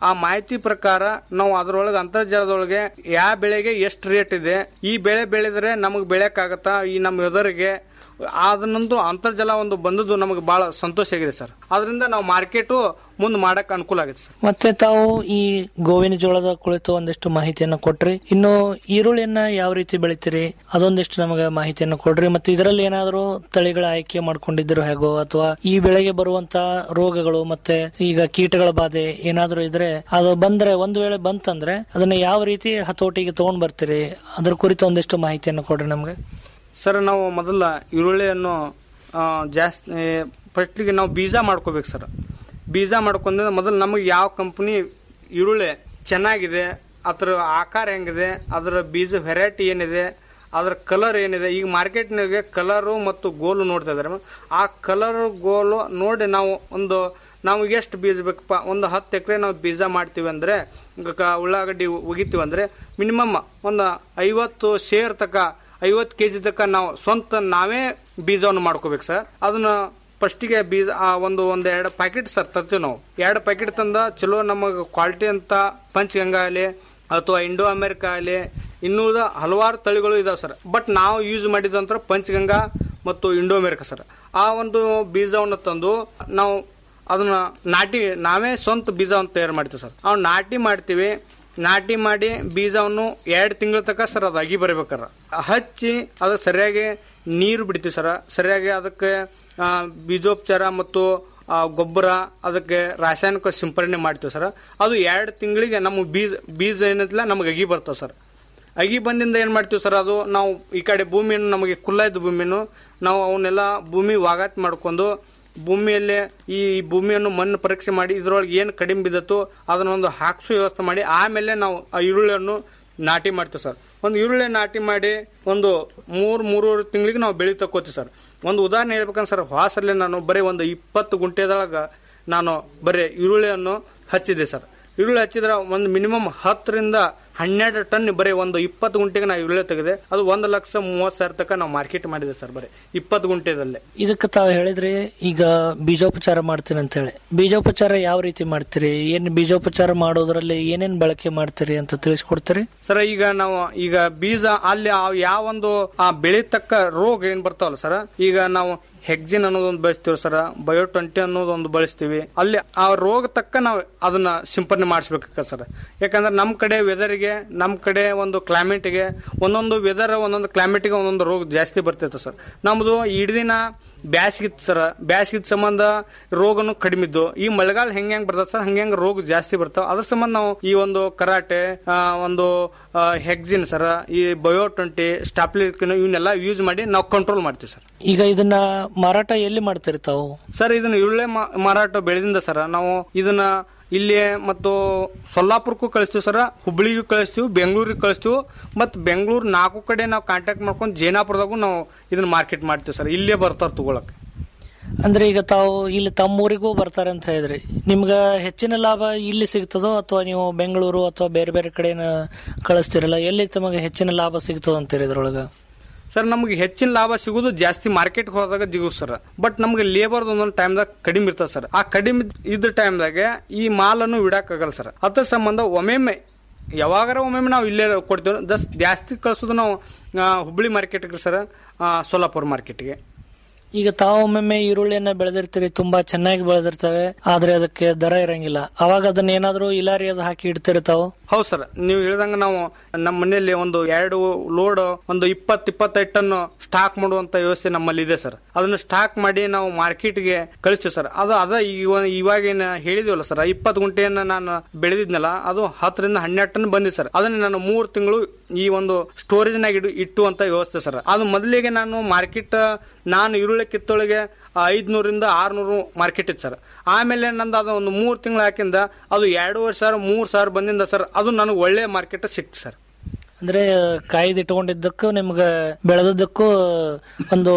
ಮಾಹಿತಿ ಪ್ರಕಾರ ನಾವು ಅದರೊಳಗೆ ಅಂತರ್ಜಾಲದೊಳಗೆ ಯಾವ ಬೆಳೆಗೆ ಎಷ್ಟು ರೇಟ್ ಇದೆ ಈ ಬೆಳೆ ಬೆಳೆದ್ರೆ ನಮಗೆ ಬೆಳೆಯಕ್ಕಾಗತ್ತಾ ಈ ನಮ್ಮ ವೆದರ್ಗೆ ಅದನ್ನೊಂದು ಅಂತರ್ಜಲ ಒಂದು ಬಂದದ್ದು ನಮಗೆ ಬಹಳ ಸಂತೋಷ ಆಗಿದೆ ಸರ್ ಅದರಿಂದ ನಾವು ಮಾರ್ಕೆಟು ಮುಂದೆ ಮಾಡಕ್ ಅನುಕೂಲ ಆಗಿದೆ ಸರ್ ಮತ್ತೆ ತಾವು ಈ ಗೋವಿನ ಜೋಳದ ಕುಳಿತು ಒಂದಿಷ್ಟು ಮಾಹಿತಿಯನ್ನ ಕೊಟ್ರಿ ಇನ್ನು ಈರುಳ್ಳಿಯನ್ನ ಯಾವ ರೀತಿ ಬೆಳಿತೀರಿ ಅದೊಂದಿಷ್ಟು ನಮಗೆ ಮಾಹಿತಿಯನ್ನ ಕೊಡ್ರಿ ಮತ್ತೆ ಇದರಲ್ಲಿ ಏನಾದರೂ ತಳಿಗಳ ಆಯ್ಕೆ ಮಾಡ್ಕೊಂಡಿದ್ರು ಹೇಗೋ ಅಥವಾ ಈ ಬೆಳೆಗೆ ಬರುವಂತ ರೋಗಗಳು ಮತ್ತೆ ಈಗ ಕೀಟಗಳ ಬಾಧೆ ಏನಾದರೂ ಇದ್ರೆ ಅದು ಬಂದ್ರೆ ಒಂದು ವೇಳೆ ಬಂತಂದ್ರೆ ಅದನ್ನ ಯಾವ ರೀತಿ ಹತೋಟಿಗೆ ತಗೊಂಡ್ ಬರ್ತೀರಿ ಅದ್ರ ಕುರಿತು ಒಂದಿಷ್ಟು ಮಾಹಿತಿಯನ್ನ ಕೊಡ್ರಿ ನಮ್ಗೆ ಸರ್ ನಾವು ಮೊದಲ ಈರುಳ್ಳಿಯನ್ನು ಆ, ಜಾಸ್ತಿ ಫಸ್ಟಿಗೆ ನಾವು ಬೀಜ ಮಾಡ್ಕೋಬೇಕು ಸರ್ ಬೀಜ ಮಾಡ್ಕೊಂಡ್ರೆ ಮೊದಲು ನಮಗೆ ಯಾವ ಕಂಪ್ನಿ ಈರುಳ್ಳಿ ಚೆನ್ನಾಗಿದೆ ಅದರ ಆಕಾರ ಹೆಂಗಿದೆ ಅದರ ಬೀಜ ವೆರೈಟಿ ಏನಿದೆ ಅದರ ಕಲರ್ ಏನಿದೆ ಈಗ ಮಾರ್ಕೆಟ್ನಾಗೆ ಕಲರು ಮತ್ತು ಗೋಲು ನೋಡ್ತಾ ಇದ್ದಾರೆ ಆ ಕಲರ್ ಗೋಲು ನೋಡಿ ನಾವು ಒಂದು ನಾವು ಎಷ್ಟು ಬೀಜ ಬೇಕಪ್ಪ ಒಂದು ಹತ್ತು ಎಕರೆ ನಾವು ಬೀಜ ಮಾಡ್ತೀವಿ ಅಂದರೆ ಉಳ್ಳಾಗಡ್ಡಿ ಉಗಿತೀವಿ ಅಂದರೆ ಮಿನಿಮಮ್ ಒಂದು ಐವತ್ತು ಶೇರ್ ತಕ ಐವತ್ತು ಕೆ ಜಿ ತನಕ ನಾವು ಸ್ವಂತ ನಾವೇ ಬೀಜವನ್ನು ಮಾಡ್ಕೋಬೇಕು ಸರ್ ಅದನ್ನ ಫಸ್ಟಿಗೆ ಬೀಜ ಆ ಒಂದು ಒಂದು ಎರಡು ಪ್ಯಾಕೆಟ್ ಸರ್ ತರ್ತೀವಿ ನಾವು ಎರಡು ಪ್ಯಾಕೆಟ್ ತಂದ ಚಲೋ ನಮಗೆ ಕ್ವಾಲಿಟಿ ಅಂತ ಪಂಚಗಂಗಾ ಆಗಲಿ ಅಥವಾ ಇಂಡೋ ಅಮೆರಿಕಾ ಆಗಲಿ ಇನ್ನುಳಿದ ಹಲವಾರು ತಳಿಗಳು ಇದಾವೆ ಸರ್ ಬಟ್ ನಾವು ಯೂಸ್ ಮಾಡಿದಂತರ ಪಂಚಗಂಗಾ ಮತ್ತು ಇಂಡೋ ಅಮೆರಿಕಾ ಸರ್ ಆ ಒಂದು ಬೀಜವನ್ನು ತಂದು ನಾವು ಅದನ್ನ ನಾಟಿ ನಾವೇ ಸ್ವಂತ ಬೀಜವನ್ನು ತಯಾರು ಮಾಡ್ತೀವಿ ಸರ್ ಅವ್ನು ನಾಟಿ ಮಾಡ್ತೀವಿ ನಾಟಿ ಮಾಡಿ ಬೀಜವನ್ನು ಎರಡು ತಿಂಗಳ ತನಕ ಸರ್ ಅದು ಅಗಿ ಬರಬೇಕಾರ ಹಚ್ಚಿ ಅದಕ್ಕೆ ಸರಿಯಾಗಿ ನೀರು ಬಿಡ್ತೀವಿ ಸರ್ ಸರಿಯಾಗಿ ಅದಕ್ಕೆ ಆ, ಬೀಜೋಪಚಾರ ಮತ್ತು ಆ, ಗೊಬ್ಬರ ಅದಕ್ಕೆ ರಾಸಾಯನಿಕ ಸಿಂಪರಣೆ ಮಾಡ್ತೀವಿ ಸರ್ ಅದು ಎರಡು ತಿಂಗಳಿಗೆ ನಮಗೆ ಬೀಜ ಬೀಜ ಏನೈತಿಲ್ಲ ನಮಗೆ ಅಗಿ ಬರ್ತಾವೆ ಸರ್ ಅಗಿ ಬಂದಿಂದ ಏನು ಮಾಡ್ತೀವಿ ಸರ್ ಅದು ನಾವು ಈ ಕಡೆ ಭೂಮಿಯನ್ನು ನಮಗೆ ಕುಲ್ಲ ಇದ್ದ ಭೂಮಿಯನ್ನು ನಾವು ಅವನ್ನೆಲ್ಲ ಭೂಮಿ ವಾಗಾತ್ ಮಾಡ್ಕೊಂಡು ಭೂಮಿಯಲ್ಲೇ ಈ ಭೂಮಿಯನ್ನು ಮಣ್ಣು ಪರೀಕ್ಷೆ ಮಾಡಿ ಇದ್ರೊಳಗೆ ಏನು ಕಡಿಮೆ ಬಿದ್ದತ್ತೋ ಅದನ್ನೊಂದು ಹಾಕ್ಸೋ ವ್ಯವಸ್ಥೆ ಮಾಡಿ ಆಮೇಲೆ ನಾವು ಆ ಈರುಳ್ಳಿಯನ್ನು ನಾಟಿ ಮಾಡ್ತೀವಿ ಸರ್ ಒಂದು ಈರುಳ್ಳಿ ನಾಟಿ ಮಾಡಿ ಒಂದು ಮೂರು ಮೂರುವರೆ ತಿಂಗಳಿಗೆ ನಾವು ಬೆಳೆ ತಕ್ಕೋತೀವಿ ಸರ್ ಒಂದು ಉದಾಹರಣೆ ಹೇಳ್ಬೇಕಂದ್ರೆ ಸರ್ ಹೊಸಲ್ಲಿ ನಾನು ಬರೀ ಒಂದು ಇಪ್ಪತ್ತು ಗುಂಟೆದೊಳಗೆ ನಾನು ಬರೀ ಈರುಳ್ಳಿಯನ್ನು ಹಚ್ಚಿದ್ದೆ ಸರ್ ಈರುಳ್ಳಿ ಹಚ್ಚಿದ್ರೆ ಒಂದು ಮಿನಿಮಮ್ ಹತ್ತರಿಂದ ಹನ್ನೆರಡು ಟನ್ ಬರೀ ಒಂದು ಇಪ್ಪತ್ತು ಗುಂಟೆಗೆ ನಾವು ಈರುಳ್ಳಿ ತೆಗೆದೆ ಅದು ಒಂದು ಲಕ್ಷ ಮೂವತ್ತು ಸಾವಿರ ತನಕ ನಾವು ಮಾರ್ಕೆಟ್ ಮಾಡಿದೆ ಸರ್ ಬರೀ ಇಪ್ಪತ್ತು ಗುಂಟೆದಲ್ಲೇ ಇದಕ್ಕೆ ತಾವು ಹೇಳಿದ್ರಿ ಈಗ ಬೀಜೋಪಚಾರ ಮಾಡ್ತೀನಿ ಅಂತ ಹೇಳಿ ಬೀಜೋಪಚಾರ ಯಾವ ರೀತಿ ಮಾಡ್ತೀರಿ ಏನ್ ಬೀಜೋಪಚಾರ ಮಾಡೋದ್ರಲ್ಲಿ ಏನೇನ್ ಬಳಕೆ ಮಾಡ್ತೀರಿ ಅಂತ ತಿಳಿಸ್ಕೊಡ್ತೀರಿ ಸರ್ ಈಗ ನಾವು ಈಗ ಬೀಜ ಅಲ್ಲಿ ಆ ಯಾವ ಒಂದು ಆ ಬೆಳೀತಕ್ಕ ರೋಗ ಏನ್ ಬರ್ತಾವಲ್ಲ ಸರ್ ಈಗ ನಾವು ಹೆಗ್ಜಿನ್ ಅನ್ನೋದೊಂದು ಬಳಸ್ತೀವಿ ಸರ್ ಬಯೋ ಟ್ವೆಂಟಿ ಅನ್ನೋದೊಂದು ಬಳಸ್ತೀವಿ ಅಲ್ಲಿ ಆ ರೋಗ ತಕ್ಕ ನಾವು ಅದನ್ನ ಸಿಂಪರಣೆ ಮಾಡಿಸ್ಬೇಕು ಸರ್ ಯಾಕಂದ್ರೆ ನಮ್ಮ ಕಡೆ ವೆದರ್ಗೆ ನಮ್ಮ ಕಡೆ ಒಂದು ಕ್ಲೈಮೇಟ್ಗೆ ಒಂದೊಂದು ವೆದರ್ ಒಂದೊಂದು ಕ್ಲೈಮೇಟ್ಗೆ ಒಂದೊಂದು ರೋಗ ಜಾಸ್ತಿ ಬರ್ತಿತ್ತು ಸರ್ ನಮ್ದು ಇಡೀ ಬ್ಯಾಸ್ಗಿತ್ತು ಸರ್ ಬ್ಯಾಸ್ಗಿದ ಸಂಬಂಧ ರೋಗನು ಕಡಿಮೆ ಇದ್ದು ಈ ಮಳೆಗಾಲ ಹೆಂಗ್ ಹೆಂಗ್ ಬರ್ತದೆ ಸರ್ ಹಂಗೆ ಹೆಂಗ್ ರೋಗ ಜಾಸ್ತಿ ಬರ್ತಾವ ಅದ್ರ ಸಂಬಂಧ ನಾವು ಈ ಒಂದು ಕರಾಟೆ ಆ, ಒಂದು ಆ, ಹೆಗ್ಜಿನ್ ಸರ್ ಈ ಬಯೋ ಟ್ವೆಂಟಿ ಸ್ಟಾಪ್ಲಿನ್ ಇವನ್ನೆಲ್ಲ ಯೂಸ್ ಮಾಡಿ ನಾವು ಕಂಟ್ರೋಲ್ ಮಾಡ್ತೀವಿ ಸರ್ ಈಗ ಇದನ್ನ ಮಾರಾಟ ಎಲ್ಲಿ ಮಾಡ್ತೀರಿ ತಾವು ಸರ್ ಇದನ್ನ ಈರುಳ್ಳಿ ಮಾ- ಮಾರಾಟ ಬೆಳೆದಿಂದ ಸರ್ ನಾವು ಇದನ್ನ ಇಲ್ಲಿ ಮತ್ತು ಸೊಲ್ಲಾಪುರಕ್ಕೂ ಕಳಿಸ್ತೀವಿ ಸರ್ ಹುಬ್ಳಿಗೂ ಕಳಿಸ್ತೀವಿ ಬೆಂಗಳೂರಿಗೆ ಕಳಿಸ್ತೀವಿ ಮತ್ತು ಬೆಂಗಳೂರು ನಾಲ್ಕು ಕಡೆ ನಾವು ಕಾಂಟ್ಯಾಕ್ಟ್ ಮಾಡ್ಕೊಂಡು ಜೈನಾಪುರದಾಗೂ ನಾವು ಇದನ್ನ ಮಾರ್ಕೆಟ್ ಮಾಡ್ತೀವಿ ಸರ್ ಇಲ್ಲೇ ಬರ್ತಾರೆ ತಗೊಳಕ್ಕೆ ಅಂದ್ರೆ ಈಗ ತಾವು ಇಲ್ಲಿ ತಮ್ಮೂರಿಗೂ ಬರ್ತಾರೆ ಅಂತ ಹೇಳಿದ್ರಿ ನಿಮ್ಗ ಹೆಚ್ಚಿನ ಲಾಭ ಇಲ್ಲಿ ಸಿಗ್ತದೋ ಅಥವಾ ನೀವು ಬೆಂಗಳೂರು ಅಥವಾ ಬೇರೆ ಬೇರೆ ಕಡೆ ಕಳಿಸ್ತಿರಲ್ಲ ಎಲ್ಲಿ ತಮಗೆ ಹೆಚ್ಚಿನ ಲಾಭ ಸಿಗ್ತದ ಅಂತೀರಿ ಇದ್ರೊಳಗ ಸರ್ ನಮಗೆ ಹೆಚ್ಚಿನ ಲಾಭ ಸಿಗೋದು ಜಾಸ್ತಿ ಮಾರ್ಕೆಟ್ ಹೋದಾಗ ಸಿಗೋದು ಸರ್ ಬಟ್ ನಮಗೆ ಲೇಬರ್ ಒಂದೊಂದು ಟೈಮ್ದಾಗ ಕಡಿಮೆ ಇರ್ತದೆ ಸರ್ ಆ ಕಡಿಮೆ ಇದ್ದ ಟೈಮ್ದಾಗ ಈ ಮಾಲನ್ನು ಇಡಕ್ಕಾಗಲ್ಲ ಸರ್ ಅದ್ರ ಸಂಬಂಧ ಒಮ್ಮೆಮ್ಮೆ ಯಾವಾಗಾರ ಒಮ್ಮೊಮ್ಮೆ ನಾವು ಇಲ್ಲೇ ಕೊಡ್ತೀವಿ ದಸ್ ಜಾಸ್ತಿ ಕಳಿಸೋದು ನಾವು ಆ, ಹುಬ್ಳಿ ಮಾರ್ಕೆಟ್ಗೆ ಸರ್ ಆ, ಸೋಲಾಪುರ ಮಾರ್ಕೆಟ್ಗೆ ಈಗ ತಾವು ಒಮ್ಮೊಮ್ಮೆ ಈರುಳ್ಳಿಯನ್ನ ಬೆಳೆದಿರ್ತೀರಿ ತುಂಬಾ ಚೆನ್ನಾಗಿ ಬೆಳೆದಿರ್ತವೆ ಆದ್ರೆ ಅದಕ್ಕೆ ದರ ಇರಂಗಿಲ್ಲ ಅವಾಗ ಅದನ್ನ ಏನಾದ್ರೂ ಇಲಾರಿ ಅದು ಹಾಕಿ ಇಡ್ತೀರಿ ತಾವು ಹೌದು ಸರ್ ನೀವು ಹೇಳಿದಂಗ ನಾವು ನಮ್ಮ ಮನೆಯಲ್ಲಿ ಒಂದು ಎರಡು ಲೋಡ್ ಒಂದು ಇಪ್ಪತ್ ಇಪ್ಪತ್ತೈದು ಟನ್ ಸ್ಟಾಕ್ ಮಾಡುವಂತ ವ್ಯವಸ್ಥೆ ನಮ್ಮಲ್ಲಿ ಇದೆ ಸರ್ ಅದನ್ನ ಸ್ಟಾಕ್ ಮಾಡಿ ನಾವು ಮಾರ್ಕೆಟ್ಗೆ ಕಳಿಸ್ತೀವಿ ಸರ್ ಅದು ಅದ ಇವ- ಇವಾಗೇನ ಹೇಳಿದಿವಲ್ಲ ಸರ್ ಇಪ್ಪತ್ತು ಗುಂಟೆಯನ್ನ ನಾನು ಬೆಳೆದಿದ್ನಲ್ಲ ಅದು ಹತ್ತರಿಂದ ಹನ್ನೆರಡು ಟನ್ ಬಂದಿದೆ ಸರ್ ಅದನ್ನ ನಾನು ಮೂರು ತಿಂಗಳು ಈ ಒಂದು ಸ್ಟೋರೇಜ್ ನಾಗ ಇಡು ಇಟ್ಟು ಅಂತ ವ್ಯವಸ್ಥೆ ಸರ್ ಅದು ಮೊದಲಿಗೆ ನಾನು ಮಾರ್ಕೆಟ್ ನಾನು ಈರುಳ್ಳಿ ಕಿತ್ತೊಳಗೆ ಐದ್ನೂರಿಂದ ಆರ್ನೂರು ಮಾರ್ಕೆಟ್ ಇತ್ತು ಸರ್ ಆಮೇಲೆ ನಂದು ಅದು ಒಂದು ಮೂರು ತಿಂಗಳು ಹಾಕಿಂದ ಅದು ಎರಡೂವರೆ ಸಾವಿರ ಮೂರು ಸಾವಿರ ಬಂದಿಂದ ಸರ್ ಅದು ನನಗೆ ಒಳ್ಳೆ ಮಾರ್ಕೆಟ್ ಸಿಕ್ತು ಸರ್ ಅಂದ್ರೆ ಕಾಯ್ದು ಇಟ್ಕೊಂಡಿದ್ದಕ್ಕೂ ನಿಮ್ಗೆ ಬೆಳೆದದ್ದಕ್ಕೂ ಒಂದು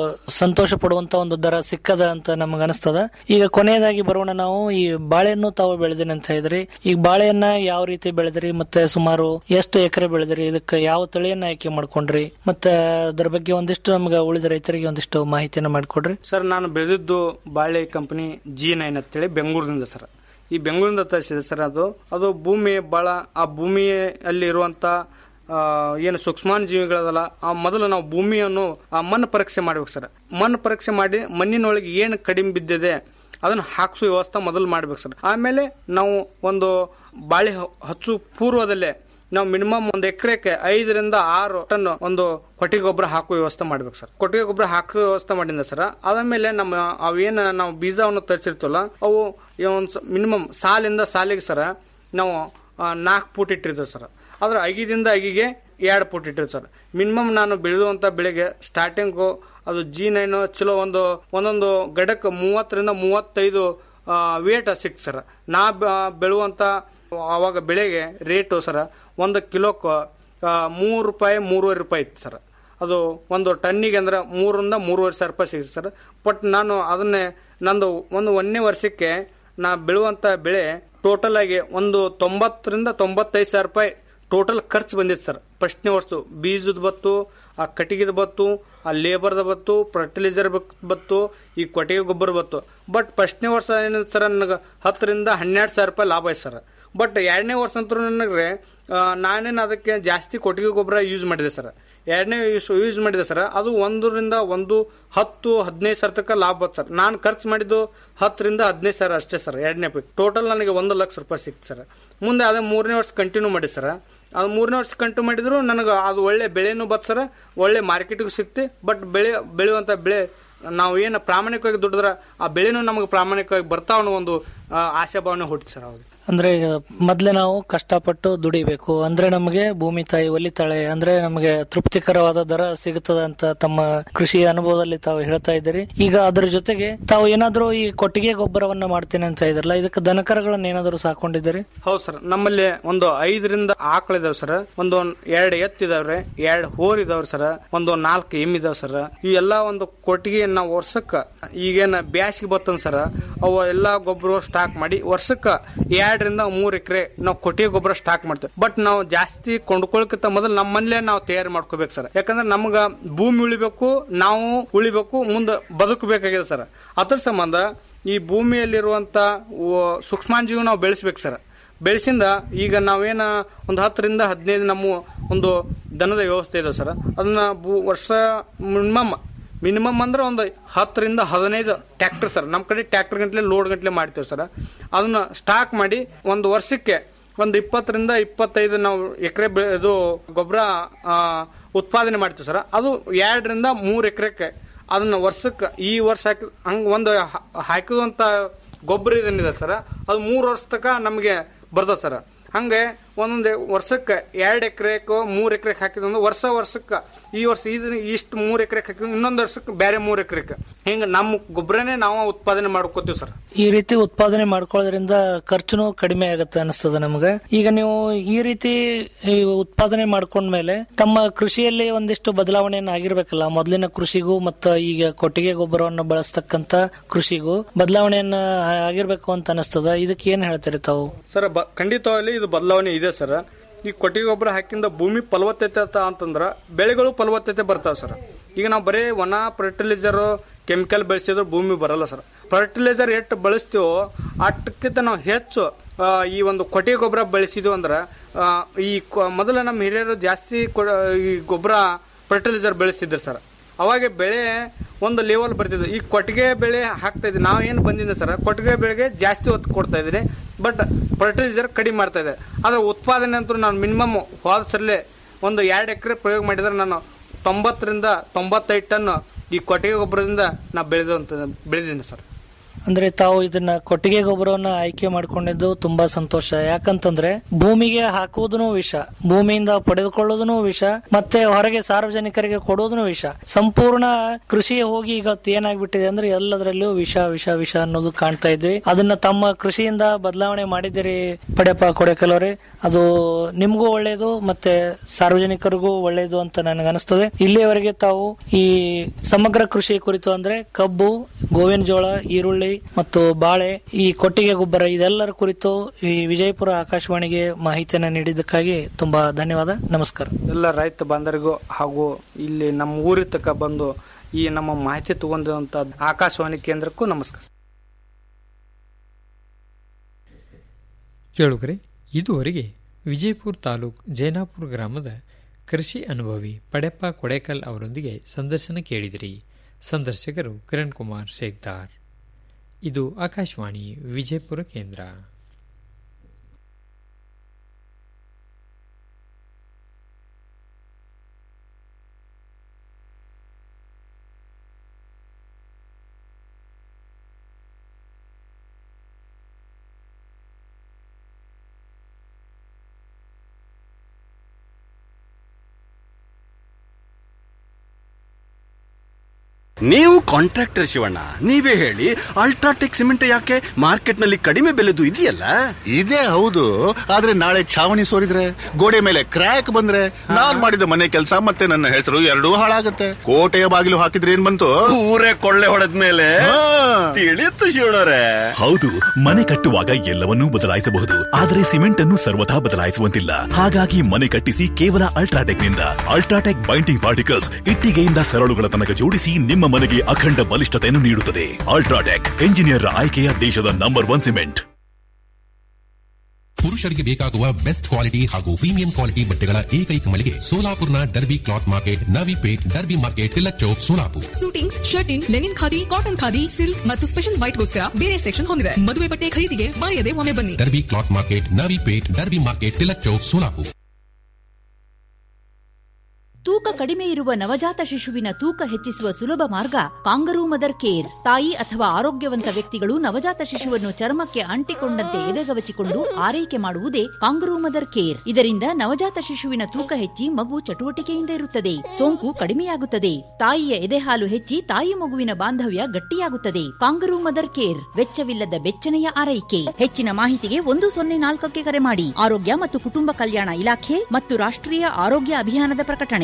ಸಂತೋಷ ಪಡುವಂತ ಒಂದು ದರ ಸಿಕ್ಕದ ಅಂತ ನಮ್ಗೆ ಅನಿಸ್ತದ ಈಗ ಕೊನೆಯದಾಗಿ ಬರೋಣ ನಾವು ಈ ಬಾಳೆಯನ್ನು ತಾವು ಬೆಳೆದಿನಿ ಅಂತ ಹೇಳಿದ್ರಿ ಈಗ ಬಾಳೆಯನ್ನ ಯಾವ ರೀತಿ ಬೆಳೆದ್ರಿ ಮತ್ತೆ ಸುಮಾರು ಎಷ್ಟು ಎಕರೆ ಬೆಳೆದ್ರಿ ಇದಕ್ಕೆ ಯಾವ ತಳಿಯನ್ನ ಆಯ್ಕೆ ಮಾಡ್ಕೊಂಡ್ರಿ ಮತ್ತೆ ಅದ್ರ ಬಗ್ಗೆ ಒಂದಿಷ್ಟು ನಮ್ಗೆ ಉಳಿದ ರೈತರಿಗೆ ಒಂದಿಷ್ಟು ಮಾಹಿತಿಯನ್ನ ಮಾಡಿಕೊಡ್ರಿ ಸರ್ ನಾನು ಬೆಳೆದಿದ್ದು ಬಾಳೆ ಕಂಪನಿ ಜಿ ನೈನ್ ಅಂತೇಳಿ ಬೆಂಗಳೂರಿನಿಂದ ಸರ್ ಈ ಬೆಂಗಳೂರಿಂದ ತರಿಸಿದೆ ಸರ್ ಅದು ಅದು ಭೂಮಿ ಭಾಳ ಆ ಭೂಮಿಯಲ್ಲಿ ಇರುವಂತ ಆ, ಏನು ಸೂಕ್ಷ್ಮಾಣು ಜೀವಿಗಳದಲ್ಲ ಆ ಮೊದಲು ನಾವು ಭೂಮಿಯನ್ನು ಆ ಮಣ್ಣು ಪರೀಕ್ಷೆ ಮಾಡ್ಬೇಕು ಸರ್ ಮಣ್ಣು ಪರೀಕ್ಷೆ ಮಾಡಿ ಮಣ್ಣಿನೊಳಗೆ ಏನು ಕಡಿಮೆ ಬಿದ್ದಿದೆ ಅದನ್ನು ಹಾಕ್ಸೋ ವ್ಯವಸ್ಥೆ ಮೊದಲು ಮಾಡ್ಬೇಕು ಸರ್ ಆಮೇಲೆ ನಾವು ಒಂದು ಬಾಳೆ ಹ- ಹಚ್ಚು ಪೂರ್ವದಲ್ಲೇ ನಾವು ಮಿನಿಮಮ್ ಒಂದು ಎಕರೆಗೆ ಐದರಿಂದ ಆರು ಟನ್ ಒಂದು ಕೊಟ್ಟಿಗೆ ಗೊಬ್ಬರ ಹಾಕುವ ವ್ಯವಸ್ಥೆ ಮಾಡ್ಬೇಕು ಸರ್ ಕೊಟ್ಟಿಗೆ ಗೊಬ್ಬರ ಹಾಕುವ ವ್ಯವಸ್ಥೆ ಮಾಡಿದ ಸರ್ ಅದಾದ್ಮೇಲೆ ನಮ್ಮ ಅವೇನು ನಾವು ಬೀಜವನ್ನು ತರಿಸಿರ್ತೀವಲ್ಲ ಅವು ಒಂದು ಮಿನಿಮಮ್ ಸಾಲಿಂದ ಸಾಲಿಗೆ ಸರ ನಾವು ನಾಲ್ಕು ಫೂಟ್ ಇಟ್ಟಿರ್ತೇವೆ ಸರ್ ಆದ್ರೆ ಅಗಿದಿಂದ ಅಗಿಗೆ ಎರಡು ಫೂಟ್ ಇಟ್ಟಿರ್ತೀವಿ ಸರ್ ಮಿನಿಮಮ್ ನಾನು ಬೆಳೆದುವಂಥ ಬೆಳೆಗೆ ಸ್ಟಾರ್ಟಿಂಗು ಅದು ಜಿ ನೈನ್ ಚಲೋ ಒಂದು ಒಂದೊಂದು ಗಡಕ್ಕೆ ಮೂವತ್ತರಿಂದ ಮೂವತ್ತೈದು ವೇಟ್ ಸಿಕ್ತು ಸರ್ ನಾ ಬ- ಬೆಳೆಯುವಂಥ ಅವಾಗ ಬೆಳೆಗೆ ರೇಟು ಸರ ಒಂದು ಕಿಲೋಕ್ಕೆ ಮೂರು ರೂಪಾಯಿ ಮೂರುವರೆ ರೂಪಾಯಿ ಇತ್ತು ಸರ್ ಅದು ಒಂದು ಟನ್ನಿಗೆ ಅಂದ್ರೆ ಮೂರರಿಂದ ಮೂರುವರೆ ಸಾವಿರ ರೂಪಾಯಿ ಸಿಗುತ್ತೆ ಸರ್ ಬಟ್ ನಾನು ಅದನ್ನೇ ನಂದು ಒಂದು ಒಂದನೇ ವರ್ಷಕ್ಕೆ ನಾ ಬೆಳೆಯುವಂಥ ಬೆಳೆ ಟೋಟಲ್ ಆಗಿ ಒಂದು ತೊಂಬತ್ತರಿಂದ ತೊಂಬತ್ತೈದು ಸಾವಿರ ರೂಪಾಯಿ ಟೋಟಲ್ ಖರ್ಚು ಬಂದಿತ್ತು ಸರ್ ಫಸ್ಟ್ನೇ ವರ್ಷ ಬೀಜದ ಬತ್ತು ಆ ಕಟ್ಟಿಗೆದ ಬತ್ತು ಆ ಲೇಬರ್ದ ಬತ್ತು ಫರ್ಟಿಲೈಸರ್ ಬತ್ತು ಈ ಕೊಟ್ಟಿಗೆ ಗೊಬ್ಬರ ಬತ್ತು ಬಟ್ ಫಸ್ಟ್ನೇ ವರ್ಷ ಏನಿದೆ ಸರ್ ನನಗೆ ಹತ್ತರಿಂದ ಹನ್ನೆರಡು ಸಾವಿರ ರೂಪಾಯಿ ಲಾಭ ಐತೆ ಸರ್ ಬಟ್ ಎರಡನೇ ವರ್ಷ ಅಂತೂ ನನಗೆ ಆ, ನಾನೇನು ಅದಕ್ಕೆ ಜಾಸ್ತಿ ಕೊಟ್ಟಿಗೆ ಗೊಬ್ಬರ ಯೂಸ್ ಮಾಡಿದೆ ಸರ್ ಎರಡನೇ ಯೂಸ್ ಯೂಸ್ ಮಾಡಿದೆ ಸರ್ ಅದು ಒಂದರಿಂದ ಒಂದು ಹತ್ತು ಹದಿನೈದು ಸಾವಿರ ತನಕ ಲಾಭ ಬತ್ತು ಸರ್ ನಾನು ಖರ್ಚು ಮಾಡಿದ್ದು ಹತ್ತರಿಂದ ಹದಿನೈದು ಸಾವಿರ ಅಷ್ಟೇ ಸರ್ ಎರಡನೇ ಪೀಕ್ ಟೋಟಲ್ ನನಗೆ ಒಂದು ಲಕ್ಷ ರೂಪಾಯಿ ಸಿಕ್ತು ಸರ್ ಮುಂದೆ ಅದೇ ಮೂರನೇ ವರ್ಷ ಕಂಟಿನ್ಯೂ ಮಾಡಿ ಸರ್ ಅದು ಮೂರನೇ ವರ್ಷ ಕಂಟಿನ್ಯೂ ಮಾಡಿದ್ರು ನನಗೆ ಅದು ಒಳ್ಳೆ ಬೆಳೆನೂ ಬತ್ತು ಸರ್ ಒಳ್ಳೆ ಮಾರ್ಕೆಟಿಗೂ ಸಿಕ್ತಿ ಬಟ್ ಬೆಳೆ ಬೆಳೆಯುವಂಥ ಬೆಳೆ ನಾವು ಏನು ಪ್ರಾಮಾಣಿಕವಾಗಿ ದುಡಿದ್ರೆ ಆ ಬೆಳೆನೂ ನಮಗೆ ಪ್ರಾಮಾಣಿಕವಾಗಿ ಬರ್ತಾವ ಅನ್ನೋ ಒಂದು ಆ, ಆಶಾಭಾವನೆ ಹುಟ್ಟಿತು ಸರ್ ಅವಾಗ ಅಂದ್ರೆ ಈಗ ಮೊದ್ಲೇ ನಾವು ಕಷ್ಟಪಟ್ಟು ದುಡಿಬೇಕು ಅಂದ್ರೆ ನಮಗೆ ಭೂಮಿ ತಾಯಿ ಒಲಿತಾಳೆ ಅಂದ್ರೆ ನಮಗೆ ತೃಪ್ತಿಕರವಾದ ದರ ಸಿಗುತ್ತದೆ ಅಂತ ತಮ್ಮ ಕೃಷಿ ಅನುಭವದಲ್ಲಿ ತಾವು ಹೇಳ್ತಾ ಇದ್ದೀರಿ ಈಗ ಅದರ ಜೊತೆಗೆ ತಾವು ಏನಾದ್ರೂ ಈ ಕೊಟ್ಟಿಗೆ ಗೊಬ್ಬರವನ್ನ ಮಾಡ್ತೇನೆ ಅಂತ ಇದ್ರಲ್ಲ ಇದಕ್ಕೆ ದನಕರಗಳನ್ನ ಏನಾದರೂ ಸಾಕೊಂಡಿದ್ದೀರಿ ಹೌದು ಸರ್ ನಮ್ಮಲ್ಲಿ ಒಂದು ಐದರಿಂದ ಆಕಳ ಇದಾವೆ ಸರ್ ಒಂದು ಎರಡು ಎತ್ತು ಇದಾವ್ರೆ ಎರಡು ಹೋರ್ ಇದಾವ್ರಿ ಸರ್ ಒಂದು ನಾಲ್ಕು ಎಮ್ಮಿ ಇದಾವ್ ಸರ್ ಈ ಎಲ್ಲಾ ಒಂದು ಕೊಟ್ಟಿಗೆ ನಾವು ವರ್ಷಕ್ಕ ಈಗೇನ ಬ್ಯಾಸಿಗೆ ಬರ್ತಂದ್ ಸರ್ ಅವು ಎಲ್ಲಾ ಗೊಬ್ಬರ ಸ್ಟಾಕ್ ಮಾಡಿ ವರ್ಷಕ್ಕ ಎರಡರಿಂದ ಮೂರ್ ಎಕರೆ ನಾವು ಕೊಟ್ಟಿಗೆ ಗೊಬ್ಬರ ಸ್ಟಾಕ್ ಮಾಡ್ತೇವೆ ಬಟ್ ನಾವು ಜಾಸ್ತಿ ಕೊಂಡ್ಕೊಳಕ್ಕಿಂತ ಮೊದಲು ನಮ್ಮ ಮನೇಲೆ ನಾವು ತಯಾರು ಮಾಡ್ಕೋಬೇಕು ಸರ್ ಯಾಕಂದ್ರೆ ನಮ್ಗ ಭೂಮಿ ಉಳಿಬೇಕು ನಾವು ಉಳಿಬೇಕು ಮುಂದೆ ಬದುಕಬೇಕಾಗಿದೆ ಸರ್ ಅದ್ರ ಸಂಬಂಧ ಈ ಭೂಮಿಯಲ್ಲಿರುವಂತ ವ- ಸೂಕ್ಷ್ಮಾಣುಜೀವಿ ನಾವು ಬೆಳೆಸ್ಬೇಕು ಸರ್ ಬೆಳೆಸಿಂದ ಈಗ ನಾವೇನ ಒಂದು ಹತ್ತರಿಂದ ಹದಿನೈದು ನಮ್ಮ ಒಂದು ದನದ ವ್ಯವಸ್ಥೆ ಇದೆ ಸರ್ ಅದನ್ನ ಭೂ- ವರ್ಷ ಮಿನಿಮಮ್ ಮಿನಿಮಮ್ ಅಂದ್ರೆ ಒಂದು ಹತ್ತರಿಂದ ಹದಿನೈದು ಟ್ರ್ಯಾಕ್ಟರ್ ಸರ್ ನಮ್ಮ ಕಡೆ ಟ್ರ್ಯಾಕ್ಟರ್ ಗಂಟ್ಲೆ ಲೋಡ್ ಗಂಟ್ಲೆ ಮಾಡ್ತೀವಿ ಸರ್ ಅದನ್ನ ಸ್ಟಾಕ್ ಮಾಡಿ ಒಂದು ವರ್ಷಕ್ಕೆ ಒಂದು ಇಪ್ಪತ್ತರಿಂದ ಇಪ್ಪತ್ತೈದು ನಾವು ಎಕರೆ ಇದು ಗೊಬ್ಬರ ಉತ್ಪಾದನೆ ಮಾಡ್ತೀವಿ ಸರ್ ಅದು ಎರಡರಿಂದ ಮೂರು ಎಕರೆಗೆ ಅದನ್ನ ವರ್ಷಕ್ಕೆ ಈ ವರ್ಷ ಹಾಕಿ ಹಂಗೆ ಒಂದು ಹಾ- ಹಾಕಿದಂಥ ಗೊಬ್ಬರ ಏನಿದೆ ಸರ್ ಅದು ಮೂರು ವರ್ಷ ತನಕ ನಮಗೆ ಬರ್ತದೆ ಸರ್ ಹಂಗೆ ಒಂದೊಂದು ವರ್ಷಕ್ಕೆ ಎರಡು ಎಕರೆಕೋ ಮೂರು ಎಕರೆಗೆ ಹಾಕಿದಂದ್ರೆ ವರ್ಷ ವರ್ಷಕ್ಕೆ ಈ ವರ್ಷ ಇದನ್ನ ಇಷ್ಟು ಮೂರು ಎಕರೆಗೆ ಹಾಕಿದ್ರೆ ಇನ್ನೊಂದು ವರ್ಷಕ್ಕೆ ಬೇರೆ ಮೂರು ಎಕರೆಗೆ ಹಿಂಗೆ ನಮ್ಮ ಗೊಬ್ಬರನೇ ನಾವು ಉತ್ಪಾದನೆ ಮಾಡ್ಕೋತೀವಿ ಸರ್ ಈ ರೀತಿ ಉತ್ಪಾದನೆ ಮಾಡ್ಕೊಳ್ಳೋದ್ರಿಂದ ಖರ್ಚುನು ಕಡಿಮೆ ಆಗುತ್ತೆ ಅನಿಸ್ತದೆ ನಮಗೆ ಈಗ ನೀವು ಈ ರೀತಿ ಈ ಉತ್ಪಾದನೆ ಮಾಡ್ಕೊಂಡ್ಮೇಲೆ ತಮ್ಮ ಕೃಷಿಯಲ್ಲಿ ಒಂದಿಷ್ಟು ಬದಲಾವಣೆಯನ್ನು ಆಗಿರ್ಬೇಕಲ್ಲ ಮೊದಲಿನ ಕೃಷಿಗೂ ಮತ್ತು ಈಗ ಕೊಟ್ಟಿಗೆ ಗೊಬ್ಬರವನ್ನು ಬಳಸ್ತಕ್ಕಂತ ಕೃಷಿಗೂ ಬದಲಾವಣೆಯನ್ನ ಆಗಿರ್ಬೇಕು ಅಂತ ಅನಿಸ್ತದ ಇದಕ್ಕೆ ಏನ್ ಹೇಳ್ತೀರಿ ತಾವು ಸರ್ ಬ ಖಂಡಿತವಾಗ್ಲಿ ಇದು ಬದಲಾವಣೆ ಇದೆ ಸರ್ ಈ ಕೊಟ್ಟಿಗೆ ಗೊಬ್ಬರ ಹಾಕಿಂದ ಭೂಮಿ ಫಲವತ್ತತೆ ಅಂತ ಅಂತಂದ್ರೆ ಬೆಳೆಗಳು ಫಲವತ್ತತೆ ಬರ್ತಾವೆ ಸರ್ ಈಗ ನಾವು ಬರೀ ಒಣ ಫರ್ಟಿಲೈಸರ್ ಕೆಮಿಕಲ್ ಬೆಳೆಸಿದ್ರೆ ಭೂಮಿ ಬರಲ್ಲ ಸರ್ ಫರ್ಟಿಲೈಸರ್ ಎಷ್ಟು ಬಳಸ್ತೀವೋ ಅಷ್ಟಕ್ಕಿಂತ ನಾವು ಹೆಚ್ಚು ಆ, ಈ ಒಂದು ಕೊಟ್ಟಿಗೆ ಗೊಬ್ಬರ ಬೆಳೆಸಿದ್ವು ಅಂದ್ರೆ ಆ, ಈ ಕೊ- ಮೊದಲ ನಮ್ಮ ಹಿರಿಯರು ಜಾಸ್ತಿ ಕೊ- ಈ ಗೊಬ್ಬರ ಫರ್ಟಿಲೈಸರ್ ಬೆಳೆಸ್ತಿದ್ರು ಸರ್ ಅವಾಗ ಬೆಳೆ ಒಂದು ಲೆವೆಲ್ ಬರ್ತಿದ್ದು ಈ ಕೊಟ್ಟಿಗೆ ಬೆಳೆ ಹಾಕ್ತಾ ಇದ್ವಿ ನಾವು ಏನು ಬಂದಿದ್ದೆ ಸರ್ ಕೊಟ್ಟಿಗೆ ಬೆಳೆಗೆ ಜಾಸ್ತಿ ಒತ್ತು ಕೊಡ್ತಾ ಇದ್ದೀನಿ ಬಟ್ ಫರ್ಟಿಲೈಸರ್ ಕಡಿಮೆ ಮಾಡ್ತಾ ಇದೆ ಆದರೆ ಉತ್ಪಾದನೆ ಅಂತೂ ನಾನು ಮಿನಿಮಮ್ ಹೋದ ಸರಲೇ ಒಂದು ಎರಡು ಎಕರೆ ಪ್ರಯೋಗ ಮಾಡಿದ್ರೆ ನಾನು ತೊಂಬತ್ತರಿಂದ ತೊಂಬತ್ತೈದು ಟನ್ ಈ ಕೊಟ್ಟಿಗೆ ಗೊಬ್ಬರದಿಂದ ನಾ ಬೆಳೆದಂತ ಬೆಳೆದಿದ್ದೀನಿ ಸರ್ ಅಂದ್ರೆ ತಾವು ಇದನ್ನ ಕೊಟ್ಟಿಗೆ ಗೊಬ್ಬರವನ್ನ ಆಯ್ಕೆ ಮಾಡ್ಕೊಂಡಿದ್ದು ತುಂಬಾ ಸಂತೋಷ ಯಾಕಂತಂದ್ರೆ ಭೂಮಿಗೆ ಹಾಕುವುದೂ ವಿಷ ಭೂಮಿಯಿಂದ ಪಡೆದುಕೊಳ್ಳೋದೂ ವಿಷ ಮತ್ತೆ ಹೊರಗೆ ಸಾರ್ವಜನಿಕರಿಗೆ ಕೊಡೋದೂ ವಿಷ ಸಂಪೂರ್ಣ ಕೃಷಿ ಹೋಗಿ ಈಗ ಏನಾಗ್ಬಿಟ್ಟಿದೆ ಅಂದ್ರೆ ಎಲ್ಲದರಲ್ಲೂ ವಿಷ ವಿಷ ವಿಷ ಅನ್ನೋದು ಕಾಣ್ತಾ ಇದ್ವಿ ಅದನ್ನ ತಮ್ಮ ಕೃಷಿಯಿಂದ ಬದಲಾವಣೆ ಮಾಡಿದಿರಿ ಪಡೆಯಪ್ಪ ಕೊಡೆಕಲವ್ರೆ ಅದು ನಿಮ್ಗೂ ಒಳ್ಳೇದು ಮತ್ತೆ ಸಾರ್ವಜನಿಕರಿಗೂ ಒಳ್ಳೇದು ಅಂತ ನನಗೆ ಅನಿಸ್ತದೆ ಇಲ್ಲಿಯವರೆಗೆ ತಾವು ಈ ಸಮಗ್ರ ಕೃಷಿ ಕುರಿತು ಅಂದ್ರೆ ಕಬ್ಬು ಗೋವಿನ ಜೋಳ ಈರುಳ್ಳಿ ಮತ್ತು ಬಾಳೆ ಈ ಕೊಟ್ಟಿಗೆ ಗೊಬ್ಬರ ಇದೆಲ್ಲರ ಕುರಿತು ಈ ವಿಜಯಪುರ ಆಕಾಶವಾಣಿಗೆ ಮಾಹಿತಿಯನ್ನು ನೀಡಿದ್ದಕ್ಕಾಗಿ ತುಂಬಾ ಧನ್ಯವಾದ ನಮಸ್ಕಾರ ಎಲ್ಲ ರೈತ ಬಾಂಧವರಿಗೂ ಹಾಗೂ ಇಲ್ಲಿ ನಮ್ಮ ಊರಿ ತಕ ಬಂದು ಈ ನಮ್ಮ ಮಾಹಿತಿ ತಗೊಂಡಿರುವಂತ ಆಕಾಶವಾಣಿ ಕೇಂದ್ರಕ್ಕೂ ನಮಸ್ಕಾರ ಕೇಳುಗರೆ ಇದುವರೆಗೆ ವಿಜಯಪುರ ತಾಲೂಕ್ ಜೈನಾಪುರ ಗ್ರಾಮದ ಕೃಷಿ ಅನುಭವಿ ಪಡೆಪ್ಪ ಕೊಡೇಕಲ್ ಅವರೊಂದಿಗೆ ಸಂದರ್ಶನ ಕೇಳಿದಿರಿ ಸಂದರ್ಶಕರು ಕಿರಣ್ ಕುಮಾರ್ ಶೇಖ್ದಾರ್ ಇದು ಆಕಾಶವಾಣಿ ವಿಜಯಪುರ ಕೇಂದ್ರ ನೀವು ಕಾಂಟ್ರಾಕ್ಟರ್ ಶಿವಣ್ಣ ನೀವೇ ಹೇಳಿ ಅಲ್ಟ್ರಾಟೆಕ್ ಸಿಮೆಂಟ್ ಯಾಕೆ ಮಾರ್ಕೆಟ್ ನಲ್ಲಿ ಕಡಿಮೆ ಬೆಲೆದು ಇದೆಯಲ್ಲ ಇದೇ ಹೌದು ಆದ್ರೆ ನಾಳೆ ಛಾವಣಿ ಸೋರಿದ್ರೆ ಗೋಡೆ ಮೇಲೆ ಕ್ರ್ಯಾಕ್ ಬಂದ್ರೆ ನಾನ್ ಮಾಡಿದ ಮನೆ ಕೆಲಸ ಮತ್ತೆ ನನ್ನ ಹೆಸರು ಎರಡೂ ಹಾಳಾಗತ್ತೆ ಕೋಟೆಯ ಬಾಗಿಲು ಹಾಕಿದ್ರೆ ಏನ್ ಬಂತು ಊರೇ ಕೊಳ್ಳೆ ಹೊಡೆದ ಮೇಲೆ ತಿಳಿಯುತ್ತು ಶಿವಣ್ಣರೇ ಹೌದು ಮನೆ ಕಟ್ಟುವಾಗ ಎಲ್ಲವನ್ನೂ ಬದಲಾಯಿಸಬಹುದು ಆದರೆ ಸಿಮೆಂಟ್ ಅನ್ನು ಸರ್ವಥಾ ಬದಲಾಯಿಸುವಂತಿಲ್ಲ ಹಾಗಾಗಿ ಮನೆ ಕಟ್ಟಿಸಿ ಕೇವಲ ಅಲ್ಟ್ರಾಟೆಕ್ ನಿಂದ ಅಲ್ಟ್ರಾಟೆಕ್ ಬೈಂಡಿಂಗ್ ಪಾರ್ಟಿಕಲ್ಸ್ ಇಟ್ಟಿಗೆಯಿಂದ ಸರಳುಗಳ ತನಕ ಜೋಡಿಸಿ ನಿಮ್ಮ ಮನೆಗೆ ಅಖಂಡ ಬಲಿಷ್ಠತೆಯನ್ನು ನೀಡುತ್ತದೆ ಅಲ್ಟ್ರಾಟೆಕ್ ಎಂಜಿನಿಯರ್ ಆಯ್ಕೆಯ ದೇಶದ ನಂಬರ್ ಒನ್ ಸಿಮೆಂಟ್ ಪುರುಷರಿಗೆ ಬೇಕಾಗುವ ಬೆಸ್ಟ್ ಕ್ವಾಲಿಟಿ ಹಾಗೂ ಪ್ರೀಮಿಯಂ ಕ್ವಾಲಿಟಿ ಬಟ್ಟೆಗಳ ಏಕೈಕ ಮಳಿಗೆ ಸೋಲಾಪುರ್ನ Derby cloth market Navipet Derby market Tilak Chowk Solapur suitings shirting linen khadi cotton khadi silk ಮತ್ತು ಸ್ಪೆಷಲ್ ವೈಟ್ಗೋಸ್ಕರ ಬೇರೆ ಸೆಕ್ಷನ್ ಹೊಂದಿದೆ ಮದುವೆ ಬಟ್ಟೆ ಖರೀದಿಗೆ ಮರೆಯದೆ ಒಮ್ಮೆ ಬನ್ನಿ Derby cloth market Navipet Derby market Tilak Chowk Solapur ತೂಕ ಕಡಿಮೆ ಇರುವ ನವಜಾತ ಶಿಶುವಿನ ತೂಕ ಹೆಚ್ಚಿಸುವ ಸುಲಭ ಮಾರ್ಗ ಕಾಂಗರೂ ಮದರ್ ಕೇರ್ ತಾಯಿ ಅಥವಾ ಆರೋಗ್ಯವಂತ ವ್ಯಕ್ತಿಗಳು ನವಜಾತ ಶಿಶುವನ್ನು ಚರ್ಮಕ್ಕೆ ಅಂಟಿಕೊಂಡಂತೆ ಎದೆಗವಚಿಕೊಂಡು ಆರೈಕೆ ಮಾಡುವುದೇ ಕಾಂಗರೂ ಮದರ್ ಕೇರ್ ಇದರಿಂದ ನವಜಾತ ಶಿಶುವಿನ ತೂಕ ಹೆಚ್ಚಿ ಮಗು ಚಟುವಟಿಕೆಯಿಂದ ಇರುತ್ತದೆ ಸೋಂಕು ಕಡಿಮೆಯಾಗುತ್ತದೆ ತಾಯಿಯ ಎದೆಹಾಲು ಹೆಚ್ಚಿ ತಾಯಿ ಮಗುವಿನ ಬಾಂಧವ್ಯ ಗಟ್ಟಿಯಾಗುತ್ತದೆ ಕಾಂಗರೂ ಮದರ್ ಕೇರ್ ವೆಚ್ಚವಿಲ್ಲದ ಬೆಚ್ಚನೆಯ ಆರೈಕೆ ಹೆಚ್ಚಿನ ಮಾಹಿತಿಗೆ ಒಂದು ಸೊನ್ನೆ ನಾಲ್ಕಕ್ಕೆ ಕರೆ ಮಾಡಿ ಆರೋಗ್ಯ ಮತ್ತು ಕುಟುಂಬ ಕಲ್ಯಾಣ ಇಲಾಖೆ ಮತ್ತು ರಾಷ್ಟ್ರೀಯ ಆರೋಗ್ಯ ಅಭಿಯಾನದ ಪ್ರಕಟಣೆ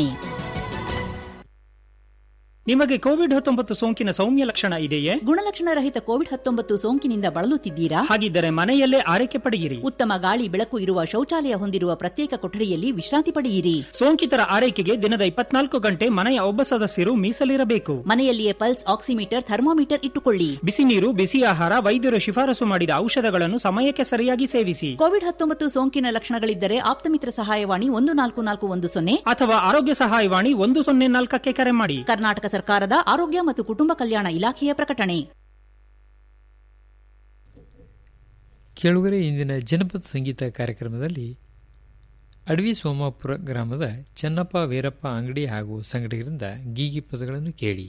ನಿಮಗೆ ಕೋವಿಡ್ ಹತ್ತೊಂಬತ್ತು ಸೋಂಕಿನ ಸೌಮ್ಯ ಲಕ್ಷಣ ಇದೆಯೇ ಗುಣಲಕ್ಷಣ ರಹಿತ ಕೋವಿಡ್ ಹತ್ತೊಂಬತ್ತು ಸೋಂಕಿನಿಂದ ಬಳಲುತ್ತಿದ್ದೀರಾ ಹಾಗಿದ್ದರೆ ಮನೆಯಲ್ಲೇ ಆರೈಕೆ ಪಡೆಯಿರಿ ಉತ್ತಮ ಗಾಳಿ ಬೆಳಕು ಇರುವ ಶೌಚಾಲಯ ಹೊಂದಿರುವ ಪ್ರತ್ಯೇಕ ಕೊಠಡಿಯಲ್ಲಿ ವಿಶ್ರಾಂತಿ ಪಡೆಯಿರಿ ಸೋಂಕಿತರ ಆರೈಕೆಗೆ ದಿನದ ಇಪ್ಪತ್ನಾಲ್ಕು ಗಂಟೆ ಮನೆಯ ಒಬ್ಬ ಸದಸ್ಯರು ಮೀಸಲಿರಬೇಕು ಮನೆಯಲ್ಲಿಯೇ ಪಲ್ಸ್ ಆಕ್ಸಿಮೀಟರ್ ಥರ್ಮೋಮೀಟರ್ ಇಟ್ಟುಕೊಳ್ಳಿ ಬಿಸಿ ನೀರು ಬಿಸಿ ಆಹಾರ ವೈದ್ಯರು ಶಿಫಾರಸು ಮಾಡಿದ ಔಷಧಗಳನ್ನು ಸಮಯಕ್ಕೆ ಸರಿಯಾಗಿ ಸೇವಿಸಿ ಕೋವಿಡ್ ಹತ್ತೊಂಬತ್ತು ಸೋಂಕಿನ ಲಕ್ಷಣಗಳಿದ್ದರೆ ಆಪ್ತಮಿತ್ರ ಸಹಾಯವಾಣಿ ಒಂದು ನಾಲ್ಕು ನಾಲ್ಕು ಒಂದು ಸೊನ್ನೆ ಅಥವಾ ಆರೋಗ್ಯ ಸಹಾಯವಾಣಿ ಒಂದು ಸೊನ್ನೆ ನಾಲ್ಕಕ್ಕೆ ಕರೆ ಮಾಡಿ ಕರ್ನಾಟಕ ಸರ್ಕಾರದ ಆರೋಗ್ಯ ಮತ್ತು ಕುಟುಂಬ ಕಲ್ಯಾಣ ಇಲಾಖೆಯ ಪ್ರಕಟಣೆ ಕೇಳುಗರೆ ಇಂದಿನ ಜನಪದ ಸಂಗೀತ ಕಾರ್ಯಕ್ರಮದಲ್ಲಿ ಅಡವಿ ಸೋಮಾಪುರ ಗ್ರಾಮದ ಚೆನ್ನಪ್ಪ ವೀರಪ್ಪ ಅಂಗಡಿ ಹಾಗೂ ಸಂಗಡಿಗರಿಂದ ಗೀಗಿ ಪದಗಳನ್ನು ಕೇಳಿ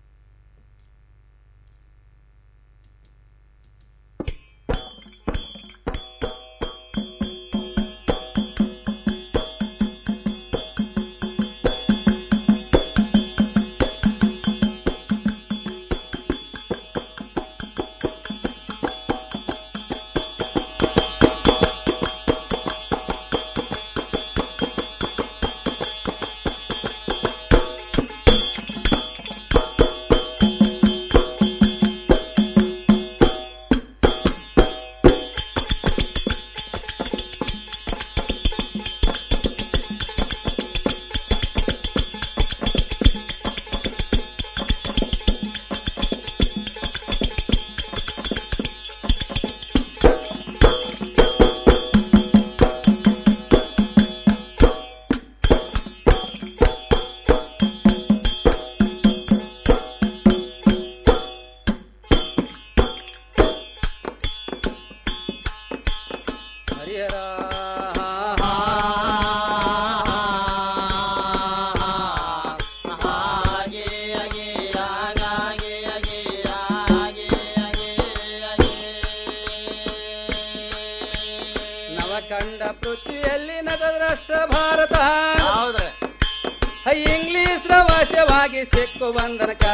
ನವಖಂಡ ಪೃಥ್ವಿಯಲ್ಲಿ ನಗದ್ರಷ್ಟ ಭಾರತ ಹೌದ್ರಿ ಇಂಗ್ಲಿಷ್ ವಶವಾಗಿ ಸಿಕ್ಕು ಬಂದನಕ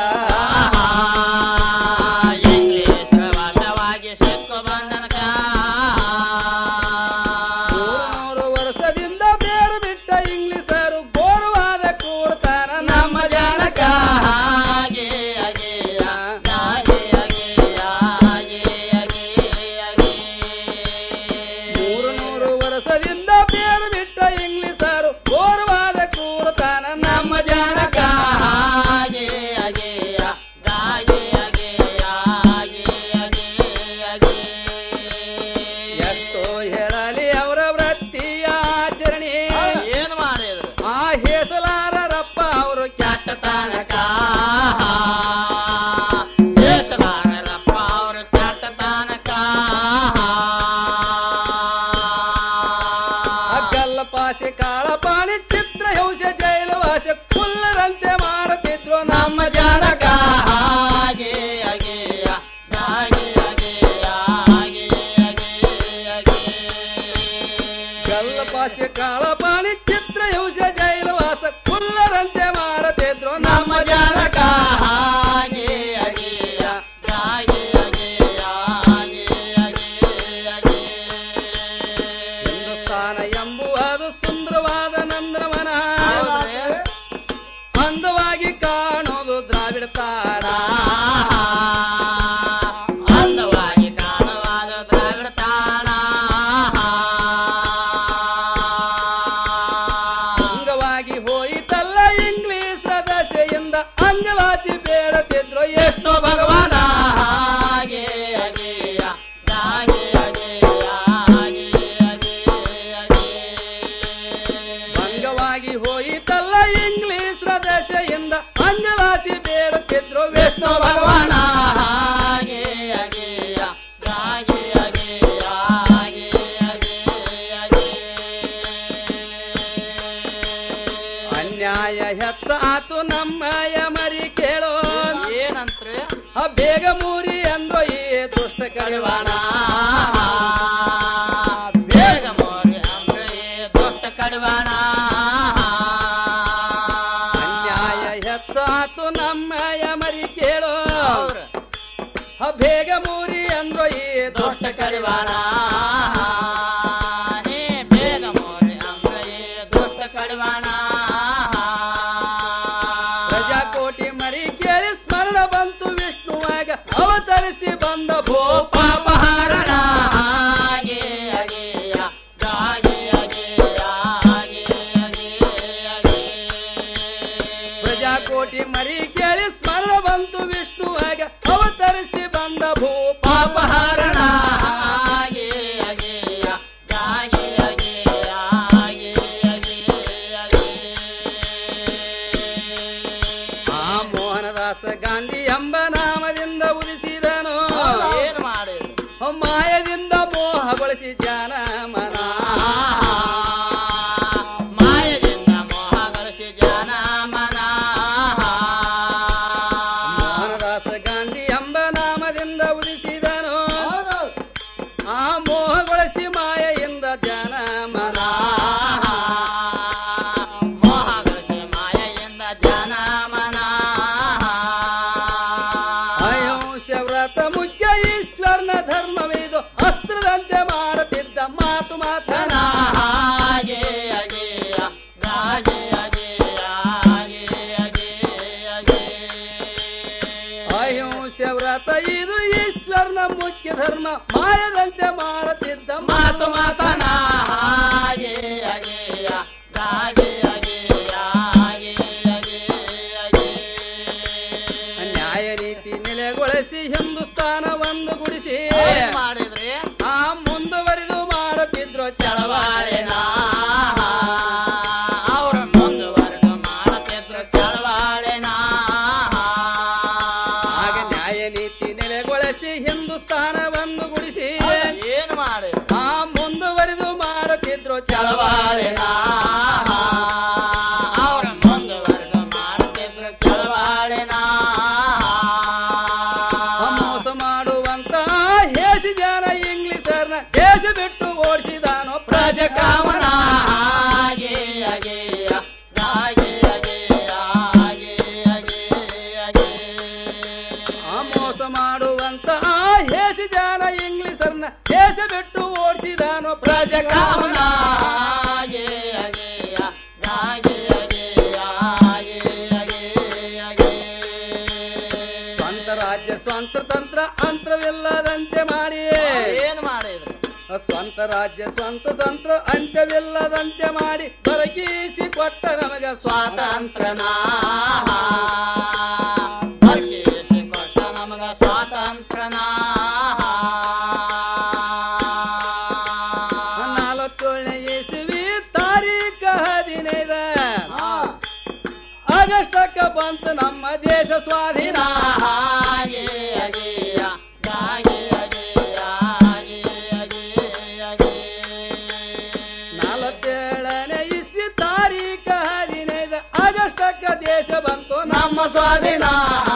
ಇಂಗ್ಲಿಷ್ ವಶವಾಗಿ ಸಿಕ್ಕು ಬಂದನಕ ಮೂರು ವರ್ಷದಿಂದ ಬೇರು ಬಿಟ್ಟ ಇಂಗ್ಲಿಷರು ಗೋರುವಾದ ಕೂರ್ತಾನ ನಮ್ಮ ಜನಕ ಹಾಗೆ ಹಾಗೆಯ, ಹಾಗೆ ಹಾಗೆಯ, ಹಾಗೆ ಹಾಗೆ ಮೂರು ನೂರು ವರ್ಷದಿಂದ ಬೇರು ಬಿಟ್ಟ ಇಂಗ್ಲಿಷರು ಗೋರುವಾದ ಕೂರ್ತಾನ ನಮ್ಮ ಜನಕ ಹಾಗೆ ಹಾಗೆಯ, ಹಾಗೆ ಹಾಗೆಯ, ತನಕ ದೇಶದಾಗರಪ್ಪ ಅವರು ಕೆಟ್ಟ ತನಕ ಗಲ್ಲ ಪಾಸೆ ಕಾಳ ಪಾಣಿ ಚಿತ್ರ ಹಿಂಸೆ ಜೈಲು ವಾಸೆ ಕುಲ್ಲರಂತೆ ಮಾಡುತ್ತಿದ್ರು ನಮ್ಮ ಜನಕ ಹಾಗೆ ಅಗೆಯ ಹಾಗೆ ಅಗೆಯ ಹಾಗೆ ಗಲ್ಲ ಪಾಸೆ ಕಾಳ ಪಾಣಿ ಚಿತ್ರ ಹಿಂಸೆ ಜೈಲು ವಾಸ ಕುಲ್ಲರಂತೆ ಮಾಡುತ್ತಿದ್ರು ನಮ್ಮ ಜನಕ ಹಾಗೆ ಅಗೆಯ ಹಾಗೆ ಅಗೆಯ ಹಾಗೆ ಹಿಂದೂಸ್ತಾನ ಎಂಬುವುದು ಸುಂದರವಾದ ನಂದ್ರವನ ಅಂದವಾಗಿ ಕಾಣೋದು ದ್ರಾವಿಡ ತಾಣ ಅಂದವಾಗಿ ಕಾಣವಾದ ದ್ರಾವಿಡ ತಾಣ ಅಂಗವಾಗಿ ಹೋಯಿತಲ್ಲ ಇಂಗ್ಲಿಷ್ ದಶೆಯಿಂದ ಅಂಗಲಾಚಿ ಬೇಡತಿದ್ರು ಎಷ್ಟು ಭಗವಾನ ಹಾಗೆ ಅಗೆಯ ಹಾಗೆ ಅಗೆಯ ಹಾಗೆ ಅಂಗವಾಗಿ ಹೋಯಿತಲ್ಲ ಇಂಗ್ಲಿಷ್ ದಶೆಯಿಂದ ಅಂಗಲಾಚಿ ಬೇಡತಿದ್ರು ವಿಷ್ಣು ಭಗವಾನ ಹಾಗೆ ಅಗೆಯ ಹಾಗೆ ಅಗೆಯ ಹಾಗೆ ಅನ್ಯಾಯ ಹೆತ್ತಾತು ನಮ್ಮಯ ಮರಿ ಕೇಳೋ ಏನಂತ್ರಿ ಆ ಬೇಗ ಮೂರಿ ಅಂದ್ರೋ ಈ ದುಷ್ಟ ಕಡಿವಾಣ ಬೇಗ ಮೋರಿ ಅಂದ್ರೆ ದೊಡ್ಡ ಕಡಿವಾಣ ಅನ್ಯಾಯ ಹೆತ್ತಾತು ನಮ್ಮಯ ಮರಿ ಕೇಳೋ ಆ ಬೇಗ ಮೂರಿ ಅಂದ್ರೋ ಈ ದುಷ್ಟ ಕಡಿವಾಣ ನೀ ಬೇಗ ಮೋರಿ ಅಂದ್ರೆ ದೊಡ್ಡ ಕಡಿವಾಣ ಪ್ರಜಾಕೋಟಿ ಮರಿ ಕೇಳಿ ಸ್ಮರಣ ಬಂತು ವಿಷ್ಣುವಾಗ ಅವತರಿಸಿ ಬಂದ ಭೂ ಪಾಪಹಾರಣ ಹಾಗೆ ಅಗೆಯ ಹಾಗೆ ಅಗೆಯ ಹಾಗೆ ಪ್ರಜಾಕೋಟಿ ಮರಿ ಕೇಳಿ ಸ್ಮರಣ ಬಂತು ವಿಷ್ಣುವಾಗ ಅವತರಿಸಿ ಬಂದ ಭೂ ಪಾಪಹಾರಣ ಹಾಗೆ ಅಗೆಯ ಹಾಗೆ ಅಗೆಯ ಹಾಗೆ ಆ ಮೋಹನದಾಸ ಗಾಂಧಿ ಎಂಬ ನಾಮದಿಂದ ಉದಿಸಿದನು ಏನು ಮಾಡಿದ್ರು ಮಾಯದಿಂದ ಮೋಹಗೊಳಿಸಿ ಜಾನ ಮನ ಮಾಯದಿಂದ ಮೋಹಗಳಿಸಿ ಜನ ಮನ ಮೋಹನದಾಸ ಗಾಂಧಿ ಎಂಬ ನಾಮದಿಂದ ಉದಿಸಿದನು ಆ ಮೋಹಗೊಳಿಸಿ ಮಾಯೆಯಿಂದ ಜನ ಮನ ಮೋಹಗಳಿಸಿ ಮಾಯೆಯಿಂದ ಜನ ಮನ ಅಹಿಂಸ ವ್ರತ ಮುಖ್ಯ ಈಶ್ವರನ ಧರ್ಮವಿದು ಅಸ್ತ್ರದಂತೆ ಮಾಡುತ್ತಿದ್ದ ಮಾತು ಮಾತನ ಹಾಗೆ ಅಗೆಯ ಹಾಗೆ ಅಗೆಯ ಹಾಗೆ ಅಗೆಯ ಅಹಿಂಸ ವ್ರತ ಇದು ಈಶ್ವರನ ಮುಖ್ಯ ಧರ್ಮ ಮಾಯದಂತೆ ಮಾಡುತ್ತಿದ್ದ ಮಾತು ಮಾತನ ಹಾಗೆ ಅಗೆಯ ಹಾಗೆ ಅಗೆಯ ಹಾಗೆ ನ್ಯಾಯ ನೀತಿ ನೆಲೆಗೊಳಿಸಿ ಹಿಂದೂಸ್ತಾನ ಒಂದು ಗುಡಿಸಿ ಮಾಡಿದ್ರಿ ಆ ಮುಂದುವರಿದು ಮಾಡುತ್ತಿದ್ರು ಚಳವಾಳೆನ ಅವ್ರ ಮುಂದುವರೆದು ಮಾಡುತ್ತಿದ್ರು ಚಳವಾಳೆನ ಆಗ ನ್ಯಾಯ ನೀತಿ ನೆಲೆಗೊಳಿಸಿ ಹಿಂದೂಸ್ತಾನ ಒಂದು ಗುಡಿಸಿ ಏನು ಮಾಡಿ ಆ ಮುಂದುವರಿದು ಮಾಡುತ್ತಿದ್ರು ಚಳವಾಳೆನ ಅವ್ರ ಮುಂದುವರೆದು ಮಾಡುತ್ತಿದ್ರು ಚಳವಾಳೆನ ಮೋಸ ಮಾಡುವಂತ ಹೇಸಿ ಜನ ಇಂಗ್ಲಿಷರ್ನ ದೇಶ ಬಿಟ್ಟು ಓಡಿಸಿದಾನೋ ಪ್ರಜಕಾಮನ ಹಾಗೆ ಅಗೆಯ ಹಾಗೆ ಅಗೆಯ ಹಾಗೆ ಆ ಮೋಸ ಮಾಡುವಂತ ಹೇಸಿ ಜನ ಇಂಗ್ಲಿಷರ್ನ ದೇಶ ಬಿಟ್ಟು ಓಡಿಸಿದಾನೋ ಪ್ರಜಕಾಮನ ಹಾಗೆ ಅಗೆಯ ಹಾಗೆ ಅಗೆಯ ಹಾಗೆ ಸ್ವಂತ ರಾಜ್ಯ ಸ್ವಂತ ತಂತ್ರ ಅಂತ್ರವಿಲ್ಲದಂತೆ ಮಾಡಿ ಏನು ಮಾಡಿದ್ರು ಸ್ವಂತ ರಾಜ್ಯ ಸ್ವಂತ ತಂತ್ರ ಅಂತ್ಯವಿಲ್ಲದಂತೆ ಮಾಡಿ ದೊರಕಿಸಿ ಕೊಟ್ಟ ನಮಗ ಸ್ವಾತಂತ್ರ್ಯನ ದೊರಕಿಸಿ ಕೊಟ್ಟ ನಮಗ ಸ್ವಾತಂತ್ರ್ಯನ ನಾಲ್ವತ್ತೇಳನೇ ಇಸವಿ ತಾರೀಖ ಹದಿನೈದ ಆಗಷ್ಟಕ್ಕ ಬಂತು ನಮ್ಮ ದೇಶ ಸ್ವಾಧೀನ ನಲವತ್ತೇಳನೇ ಇಸ್ವಿ ತಾರೀಖ ಹದಿನೈದು ಆಗಷ್ಟಕ್ಕ ದೇಶ ಬಂತು ನಮ್ಮ ಸ್ವಾಧೀನ